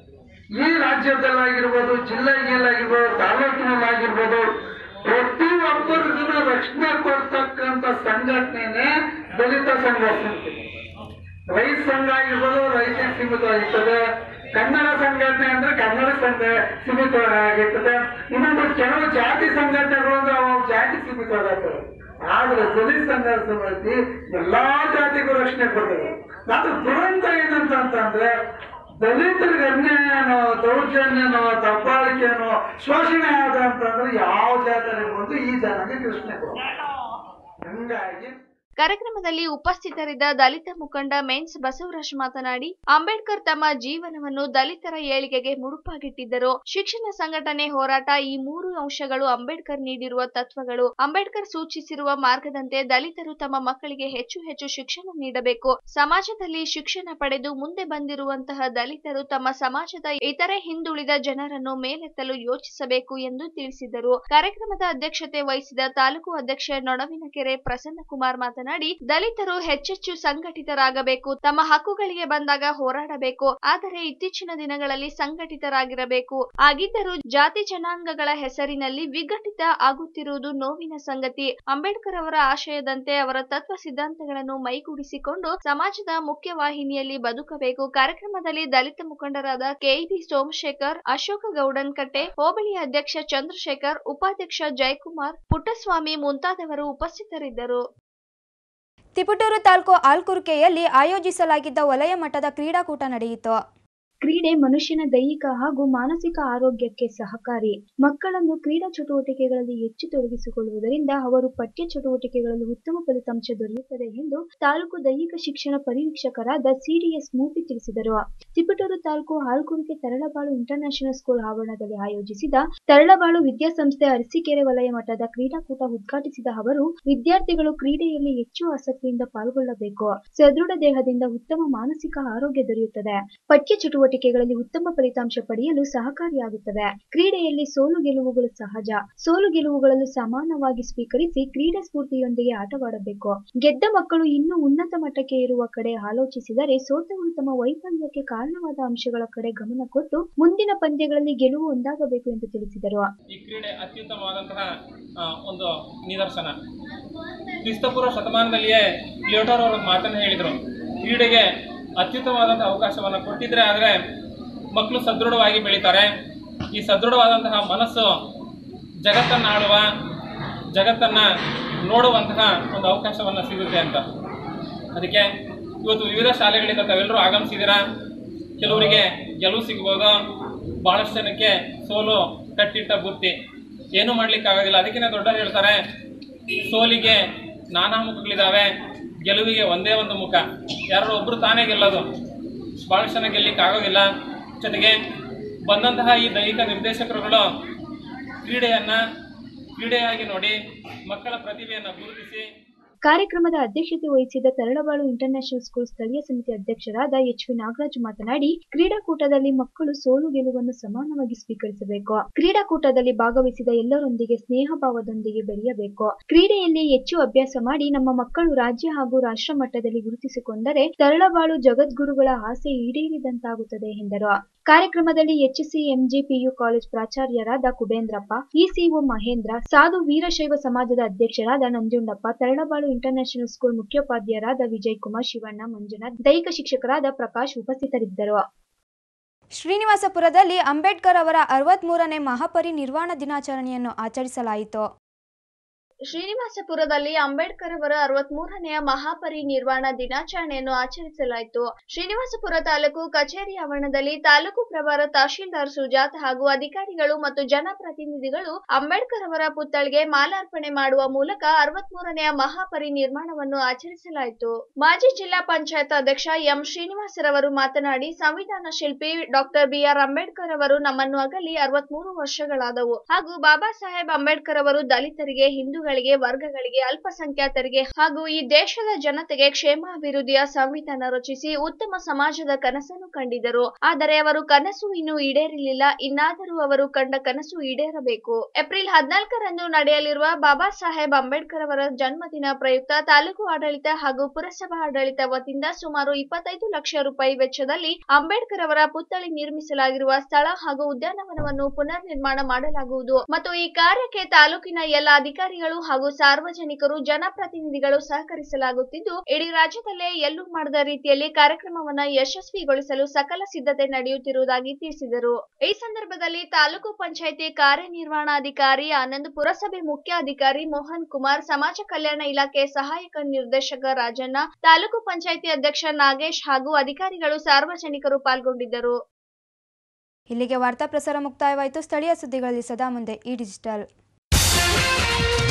ಈ ರಾಜ್ಯದಲ್ಲಾಗಿರ್ಬೋದು ಜಿಲ್ಲೆಯಲ್ಲಾಗಿರ್ಬೋದು ತಾಲೂಕಿನಲ್ಲಾಗಿರ್ಬೋದು ಪ್ರತಿ ಒಬ್ಬರಿಗೂ ರಕ್ಷಣೆ ಕೊಡ್ತಕ್ಕಂಥ ಸಂಘಟನೆನೇ ದಲಿತ ಸಂಘ ಸಮಿತಿ ರೈತ ಸಂಘ ಆಗಿರ್ಬೋದು ರೈತರಿಗೆ ಸೀಮಿತವಾಗಿರ್ತದೆ ಕನ್ನಡ ಸಂಘಟನೆ ಅಂದ್ರೆ ಕನ್ನಡ ಸಂಘ ಸೀಮಿತವಾಗಿರ್ತದೆ ಇನ್ನೊಂದು ಕೆಲವು ಜಾತಿ ಸಂಘಟನೆಗಳು ಅಂದ್ರೆ ಅವು ಜಾತಿ ಸೀಮಿತವಾಗಿರ್ತವೆ ಆದ್ರೆ ದಲಿತ ಸಂಘ ಸಮಿತಿ ಎಲ್ಲಾ ಜಾತಿಗೂ ರಕ್ಷಣೆ ಕೊಡ್ತದೆ ಅದು ದುರಂತ ಏನಂತಂದ್ರೆ ದಲಿತರಿಗೆ ಅನ್ಯಾಯನೋ ದೌರ್ಜನ್ಯನೋ ದಬ್ಬಾಳಿಕೆನೋ ಶೋಷಣೆ ಆದ ಅಂತಂದ್ರೆ ಯಾವ ಜಾತಿಗೆ ಬಂದು ಈ ಜನಕ್ಕೆ ಕೃಷ್ಣೆ ಕೊಡ ಹಂಗಾಗಿ ಕಾರ್ಯಕ್ರಮದಲ್ಲಿ ಉಪಸ್ಥಿತರಿದ್ದ ದಲಿತ ಮುಖಂಡ ಮೆನ್ಸ್ ಬಸವರಾಜ್ ಮಾತನಾಡಿ ಅಂಬೇಡ್ಕರ್ ತಮ್ಮ ಜೀವನವನ್ನು ದಲಿತರ ಏಳಿಗೆಗೆ ಮುಡುಪಾಗಿಟ್ಟಿದ್ದರು ಶಿಕ್ಷಣ ಸಂಘಟನೆ ಹೋರಾಟ ಈ ಮೂರು ಅಂಶಗಳು ಅಂಬೇಡ್ಕರ್ ನೀಡಿರುವ ತತ್ವಗಳು ಅಂಬೇಡ್ಕರ್ ಸೂಚಿಸಿರುವ ಮಾರ್ಗದಂತೆ ದಲಿತರು ತಮ್ಮ ಮಕ್ಕಳಿಗೆ ಹೆಚ್ಚು ಹೆಚ್ಚು ಶಿಕ್ಷಣ ನೀಡಬೇಕು ಸಮಾಜದಲ್ಲಿ ಶಿಕ್ಷಣ ಪಡೆದು ಮುಂದೆ ಬಂದಿರುವಂತಹ ದಲಿತರು ತಮ್ಮ ಸಮಾಜದ ಇತರೆ ಹಿಂದುಳಿದ ಜನರನ್ನು ಮೇಲೆತ್ತಲು ಯೋಚಿಸಬೇಕು ಎಂದು ತಿಳಿಸಿದರು ಕಾರ್ಯಕ್ರಮದ ಅಧ್ಯಕ್ಷತೆ ವಹಿಸಿದ ತಾಲೂಕು ಅಧ್ಯಕ್ಷ ನೊಡವಿನಕೆರೆ ಪ್ರಸನ್ನಕುಮಾರ್ ಮಾತನಾಡಿ ದಲಿತರು ಹೆಚ್ಚೆಚ್ಚು ಸಂಘಟಿತರಾಗಬೇಕು ತಮ್ಮ ಹಕ್ಕುಗಳಿಗೆ ಬಂದಾಗ ಹೋರಾಡಬೇಕು ಆದರೆ ಇತ್ತೀಚಿನ ದಿನಗಳಲ್ಲಿ ಸಂಘಟಿತರಾಗಿರಬೇಕು ಆಗಿದ್ದರೂ ಜಾತಿ ಜನಾಂಗಗಳ ಹೆಸರಿನಲ್ಲಿ ವಿಘಟಿತ ಆಗುತ್ತಿರುವುದು ನೋವಿನ ಸಂಗತಿ ಅಂಬೇಡ್ಕರ್ ಅವರ ಆಶಯದಂತೆ ಅವರ ತತ್ವ ಸಿದ್ಧಾಂತಗಳನ್ನು ಮೈಗೂಡಿಸಿಕೊಂಡು ಸಮಾಜದ ಮುಖ್ಯವಾಹಿನಿಯಲ್ಲಿ ಬದುಕಬೇಕು ಕಾರ್ಯಕ್ರಮದಲ್ಲಿ ದಲಿತ ಮುಖಂಡರಾದ ಕೆಇಬಿ ಸೋಮಶೇಖರ್ ಅಶೋಕ ಗೌಡನ್ಕಟ್ಟೆ ಹೋಬಳಿ ಅಧ್ಯಕ್ಷ ಚಂದ್ರಶೇಖರ್ ಉಪಾಧ್ಯಕ್ಷ ಜಯಕುಮಾರ್ ಪುಟ್ಟಸ್ವಾಮಿ ಮುಂತಾದವರು ಉಪಸ್ಥಿತರಿದ್ದರು ತಿಪಟೂರು ತಾಲೂಕು ಆಲ್ಕುರ್ಕೆಯಲ್ಲಿ ಆಯೋಜಿಸಲಾಗಿದ್ದ ವಲಯ ಮಟ್ಟದ ಕ್ರೀಡಾಕೂಟ ನಡೆಯಿತು ಕ್ರೀಡೆ ಮನುಷ್ಯನ ದೈಹಿಕ ಹಾಗೂ ಮಾನಸಿಕ ಆರೋಗ್ಯಕ್ಕೆ ಸಹಕಾರಿ ಮಕ್ಕಳನ್ನು ಕ್ರೀಡಾ ಚಟುವಟಿಕೆಗಳಲ್ಲಿ ಹೆಚ್ಚು ತೊಡಗಿಸಿಕೊಳ್ಳುವುದರಿಂದ ಅವರು ಪಠ್ಯ ಚಟುವಟಿಕೆಗಳಲ್ಲಿ ಉತ್ತಮ ಫಲಿತಾಂಶ ದೊರೆಯುತ್ತದೆ ಎಂದು ತಾಲೂಕು ದೈಹಿಕ ಶಿಕ್ಷಣ ಪರಿವೀಕ್ಷಕರಾದ ಸಿಡಿಎಸ್ ಮೂರ್ತಿ ತಿಳಿಸಿದರು ತಿಪಟೂರು ತಾಲೂಕು ಹಾಲ್ಕುರಿಕೆ ತರಳಬಾಳು ಇಂಟರ್ನ್ಯಾಷನಲ್ ಸ್ಕೂಲ್ ಆವರಣದಲ್ಲಿ ಆಯೋಜಿಸಿದ ತರಳಬಾಳು ವಿದ್ಯಾಸಂಸ್ಥೆ ಅರಸೀಕೆರೆ ವಲಯ ಮಟ್ಟದ ಕ್ರೀಡಾಕೂಟ ಉದ್ಘಾಟಿಸಿದ ಅವರು ವಿದ್ಯಾರ್ಥಿಗಳು ಕ್ರೀಡೆಯಲ್ಲಿ ಹೆಚ್ಚು ಆಸಕ್ತಿಯಿಂದ ಪಾಲ್ಗೊಳ್ಳಬೇಕು ಸದೃಢ ದೇಹದಿಂದ ಉತ್ತಮ ಮಾನಸಿಕ ಆರೋಗ್ಯ ದೊರೆಯುತ್ತದೆ ಪಠ್ಯ ಚಟುವಟಿಕೆಗಳಲ್ಲಿ ಉತ್ತಮ ಫಲಿತಾಂಶ ಪಡೆಯಲು ಸಹಕಾರಿಯಾಗುತ್ತದೆ ಕ್ರೀಡೆಯಲ್ಲಿ ಸೋಲು ಗೆಲುವುಗಳು ಸಹಜ ಸೋಲು ಗೆಲುವುಗಳನ್ನು ಸಮಾನವಾಗಿ ಸ್ವೀಕರಿಸಿ ಕ್ರೀಡಾ ಸ್ಫೂರ್ತಿಯೊಂದಿಗೆ ಆಟವಾಡಬೇಕು ಗೆದ್ದ ಮಕ್ಕಳು ಇನ್ನೂ ಉನ್ನತ ಮಟ್ಟಕ್ಕೆ ಇರುವ ಕಡೆ ಆಲೋಚಿಸಿದರೆ ಸೋತವರು ತಮ್ಮ ವೈಫಲ್ಯಕ್ಕೆ ಕಾರಣವಾದ ಅಂಶಗಳ ಕಡೆ ಗಮನ ಕೊಟ್ಟು ಮುಂದಿನ ಪಂದ್ಯಗಳಲ್ಲಿ ಗೆಲುವು ಒಂದಾಗಬೇಕು ಎಂದು ತಿಳಿಸಿದರು ಈ ಕ್ರೀಡೆ ಅತ್ಯುತ್ತಮವಾದಂತಹ ಆ, ಒಂದು ನಿದರ್ಶನ ಕ್ರಿಸ್ತಪೂರ್ವ ಶತಮಾನದಲ್ಲಿಯೇ ಲಿಯೋಟಾರ್ ಅವರು ಒಂದು ಮಾತನ್ನು ಹೇಳಿದರು ಕ್ರೀಡೆಗೆ ಅತ್ಯುತ್ತಮವಾದಂತಹ ಅವಕಾಶವನ್ನು ಕೊಟ್ಟಿದ್ರೆ ಆದರೆ ಮಕ್ಕಳು ಸದೃಢವಾಗಿ ಬೆಳೀತಾರೆ ಈ ಸದೃಢವಾದಂತಹ ಮನಸ್ಸು ಜಗತ್ತನ್ನು ಆಳುವ ಜಗತ್ತನ್ನು ನೋಡುವಂತಹ ಒಂದು ಅವಕಾಶವನ್ನು ಸಿಗುತ್ತೆ ಅಂತ ಅದಕ್ಕೆ ಇವತ್ತು ವಿವಿಧ ಶಾಲೆಗಳಿಂದ ತಾವೆಲ್ಲರೂ ಆಗಮಿಸಿದ್ದೀರಾ ಕೆಲವರಿಗೆ ಗೆಲುವು ಸಿಗ್ಬೋದು ಬಹಳಷ್ಟು ಜನಕ್ಕೆ ಸೋಲು ಕಟ್ಟಿಟ್ಟ ಬುತ್ತಿ ಏನು ಮಾಡ್ಲಿಕ್ಕೆ ಆಗೋದಿಲ್ಲ ಅದಕ್ಕಿಂತ ದೊಡ್ಡವರು ಹೇಳ್ತಾರೆ ಸೋಲಿಗೆ ನಾನಾ ಮುಖಗಳಿದಾವೆ ಗೆಲುವಿಗೆ ಒಂದೇ ಒಂದು ಮುಖ ಯಾರೋ ಒಬ್ರು ತಾನೇ ಗೆಲ್ಲೋದು ಬಹಳಷ್ಟು ಜನ ಗೆಲ್ಲಿಕ್ಕೆ ಆಗೋದಿಲ್ಲ ಜೊತೆಗೆ ಬಂದಂತಹ ಈ ದೈಹಿಕ ನಿರ್ದೇಶಕರುಗಳು ಕ್ರೀಡೆಯನ್ನ ಕ್ರೀಡೆಯಾಗಿ ನೋಡಿ ಮಕ್ಕಳ ಪ್ರತಿಭೆಯನ್ನು ಗುರುತಿಸಿ ಕಾರ್ಯಕ್ರಮದ ಅಧ್ಯಕ್ಷತೆ ವಹಿಸಿದ ತರಳಬಾಳು ಇಂಟರ್ನ್ಯಾಷನಲ್ ಸ್ಕೂಲ್ ಸ್ಥಳೀಯ ಸಮಿತಿ ಅಧ್ಯಕ್ಷರಾದ ಎಚ್ ವಿ ನಾಗರಾಜ್ ಮಾತನಾಡಿ ಕ್ರೀಡಾಕೂಟದಲ್ಲಿ ಮಕ್ಕಳು ಸೋಲು ಗೆಲುವನ್ನು ಸಮಾನವಾಗಿ ಸ್ವೀಕರಿಸಬೇಕು ಕ್ರೀಡಾಕೂಟದಲ್ಲಿ ಭಾಗವಹಿಸಿದ ಎಲ್ಲರೊಂದಿಗೆ ಸ್ನೇಹ ಭಾವದೊಂದಿಗೆ ಬೆರೆಯಬೇಕು ಕ್ರೀಡೆಯಲ್ಲಿ ಹೆಚ್ಚು ಅಭ್ಯಾಸ ಮಾಡಿ ನಮ್ಮ ಮಕ್ಕಳು ರಾಜ್ಯ ಹಾಗೂ ರಾಷ್ಟ್ರ ಮಟ್ಟದಲ್ಲಿ ಗುರುತಿಸಿಕೊಂಡರೆ ತರಳಬಾಳು ಜಗದ್ಗುರುಗಳ ಆಸೆ ಈಡೇರಿದಂತಾಗುತ್ತದೆ ಎಂದರು ಕಾರ್ಯಕ್ರಮದಲ್ಲಿ ಎಚ್ಎಸ್ಸಿ ಎಂಜಿಪಿಯು ಕಾಲೇಜ್ ಪ್ರಾಚಾರ್ಯರಾದ ಕುಬೇಂದ್ರಪ್ಪ ಇಸಿಒ ಮಹೇಂದ್ರ ಸಾಧು ವೀರಶೈವ ಸಮಾಜದ ಅಧ್ಯಕ್ಷರಾದ ನಂಜುಂಡಪ್ಪ ತರಳಬಾಳು ಇಂಟರ್ನ್ಯಾಷನಲ್ ಸ್ಕೂಲ್ ಮುಖ್ಯೋಪಾಧ್ಯಾಯರಾದ ವಿಜಯ್ ಕುಮಾರ್ ಶಿವಣ್ಣ ಮಂಜುನಾಥ್ ದೈಹಿಕ ಶಿಕ್ಷಕರಾದ ಪ್ರಕಾಶ್ ಉಪಸ್ಥಿತರಿದ್ದರು ಶ್ರೀನಿವಾಸಪುರದಲ್ಲಿ ಅಂಬೇಡ್ಕರ್ ಅವರ ಅರವತ್ಮೂರನೇ ಮಹಾಪರಿನಿರ್ವಾಣ ದಿನಾಚರಣೆಯನ್ನು ಆಚರಿಸಲಾಯಿತು ಶ್ರೀನಿವಾಸಪುರದಲ್ಲಿ ಅಂಬೇಡ್ಕರ್ ಅವರ ಅರವತ್ಮೂರನೆಯ ಮಹಾಪರಿನಿರ್ವಾಣ ದಿನಾಚರಣೆಯನ್ನು ಆಚರಿಸಲಾಯಿತು ಶ್ರೀನಿವಾಸಪುರ ತಾಲೂಕು ಕಚೇರಿ ಆವರಣದಲ್ಲಿ ತಾಲೂಕು ಪ್ರಭಾರ ತಹಶೀಲ್ದಾರ್ ಸುಜಾತ್ ಹಾಗೂ ಅಧಿಕಾರಿಗಳು ಮತ್ತು ಜನಪ್ರತಿನಿಧಿಗಳು ಅಂಬೇಡ್ಕರ್ ಅವರ ಪುತ್ಥಳಿಗೆ ಮಾಲಾರ್ಪಣೆ ಮಾಡುವ ಮೂಲಕ ಅರವತ್ಮೂರನೆಯ ಮಹಾಪರಿನಿರ್ವಾಣವನ್ನು ಆಚರಿಸಲಾಯಿತು ಮಾಜಿ ಜಿಲ್ಲಾ ಪಂಚಾಯತ್ ಅಧ್ಯಕ್ಷ ಎಂ ಶ್ರೀನಿವಾಸರವರು ಮಾತನಾಡಿ ಸಂವಿಧಾನ ಶಿಲ್ಪಿ ಡಾಕ್ಟರ್ ಬಿಆರ್ ಅಂಬೇಡ್ಕರ್ ಅವರು ನಮ್ಮನ್ನು ಅಗಲಿ ಅರವತ್ಮೂರು ವರ್ಷಗಳಾದವು ಹಾಗೂ ಬಾಬಾ ಸಾಹೇಬ್ ಅಂಬೇಡ್ಕರ್ ಅವರು ದಲಿತರಿಗೆ ಹಿಂದೂಗಳಿಗೆ ವರ್ಗಗಳಿಗೆ ಅಲ್ಪಸಂಖ್ಯಾತರಿಗೆ ಹಾಗೂ ಈ ದೇಶದ ಜನತೆಗೆ ಕ್ಷೇಮಾಭಿವೃದ್ಧಿಯ ಸಂವಿಧಾನ ರಚಿಸಿ ಉತ್ತಮ ಸಮಾಜದ ಕನಸನ್ನು ಕಂಡಿದ್ದರು ಆದರೆ ಅವರು ಕನಸು ಇನ್ನೂ ಈಡೇರಲಿಲ್ಲ ಇನ್ನಾದರೂ ಅವರು ಕಂಡ ಕನಸು ಈಡೇರಬೇಕು ಏಪ್ರಿಲ್ ಹದಿನಾಲ್ಕರಂದು ನಡೆಯಲಿರುವ ಬಾಬಾ ಸಾಹೇಬ್ ಅಂಬೇಡ್ಕರ್ ಅವರ ಜನ್ಮದಿನ ಪ್ರಯುಕ್ತ ತಾಲೂಕು ಆಡಳಿತ ಹಾಗೂ ಪುರಸಭಾ ಆಡಳಿತ ವತಿಯಿಂದ ಸುಮಾರು ಇಪ್ಪತ್ತೈದು ಲಕ್ಷ ರೂಪಾಯಿ ವೆಚ್ಚದಲ್ಲಿ ಅಂಬೇಡ್ಕರ್ ಅವರ ಪುತ್ಥಳಿ ನಿರ್ಮಿಸಲಾಗಿರುವ ಸ್ಥಳ ಹಾಗೂ ಉದ್ಯಾನವನವನ್ನು ಪುನರ್ ನಿರ್ಮಾಣ ಮಾಡಲಾಗುವುದು ಮತ್ತು ಈ ಕಾರ್ಯಕ್ಕೆ ತಾಲೂಕಿನ ಎಲ್ಲ ಅಧಿಕಾರಿಗಳು ಹಾಗೂ ಸಾರ್ವಜನಿಕರು ಜನಪ್ರತಿನಿಧಿಗಳು ಸಹಕರಿಸಲಾಗುತ್ತಿದ್ದು ಇಡೀ ರಾಜ್ಯದಲ್ಲೇ ಎಲ್ಲೂ ಮಾಡದ ರೀತಿಯಲ್ಲಿ ಕಾರ್ಯಕ್ರಮವನ್ನ ಯಶಸ್ವಿಗೊಳಿಸಲು ಸಕಲ ಸಿದ್ಧತೆ ನಡೆಯುತ್ತಿರುವುದಾಗಿ ತಿಳಿಸಿದರು ಈ ಸಂದರ್ಭದಲ್ಲಿ ತಾಲೂಕು ಪಂಚಾಯಿತಿ ಕಾರ್ಯನಿರ್ವಹಣಾಧಿಕಾರಿ ಆನಂದ್ ಪುರಸಭೆ ಮುಖ್ಯಾಧಿಕಾರಿ ಮೋಹನ್ ಕುಮಾರ್ ಸಮಾಜ ಕಲ್ಯಾಣ ಇಲಾಖೆ ಸಹಾಯಕ ನಿರ್ದೇಶಕ ರಾಜಣ್ಣ ತಾಲೂಕು ಪಂಚಾಯಿತಿ ಅಧ್ಯಕ್ಷ ನಾಗೇಶ್ ಹಾಗೂ ಅಧಿಕಾರಿಗಳು ಸಾರ್ವಜನಿಕರು ಪಾಲ್ಗೊಂಡಿದ್ದರು ಇಲ್ಲಿಗೆ ವಾರ್ತಾ ಪ್ರಸಾರ ಮುಕ್ತಾಯವಾಯಿತು ಸ್ಥಳೀಯ ಸುದ್ದಿಗಳಲ್ಲಿ ಸದಾ ಮುಂದೆ ಈ ಡಿಜಿಟಲ್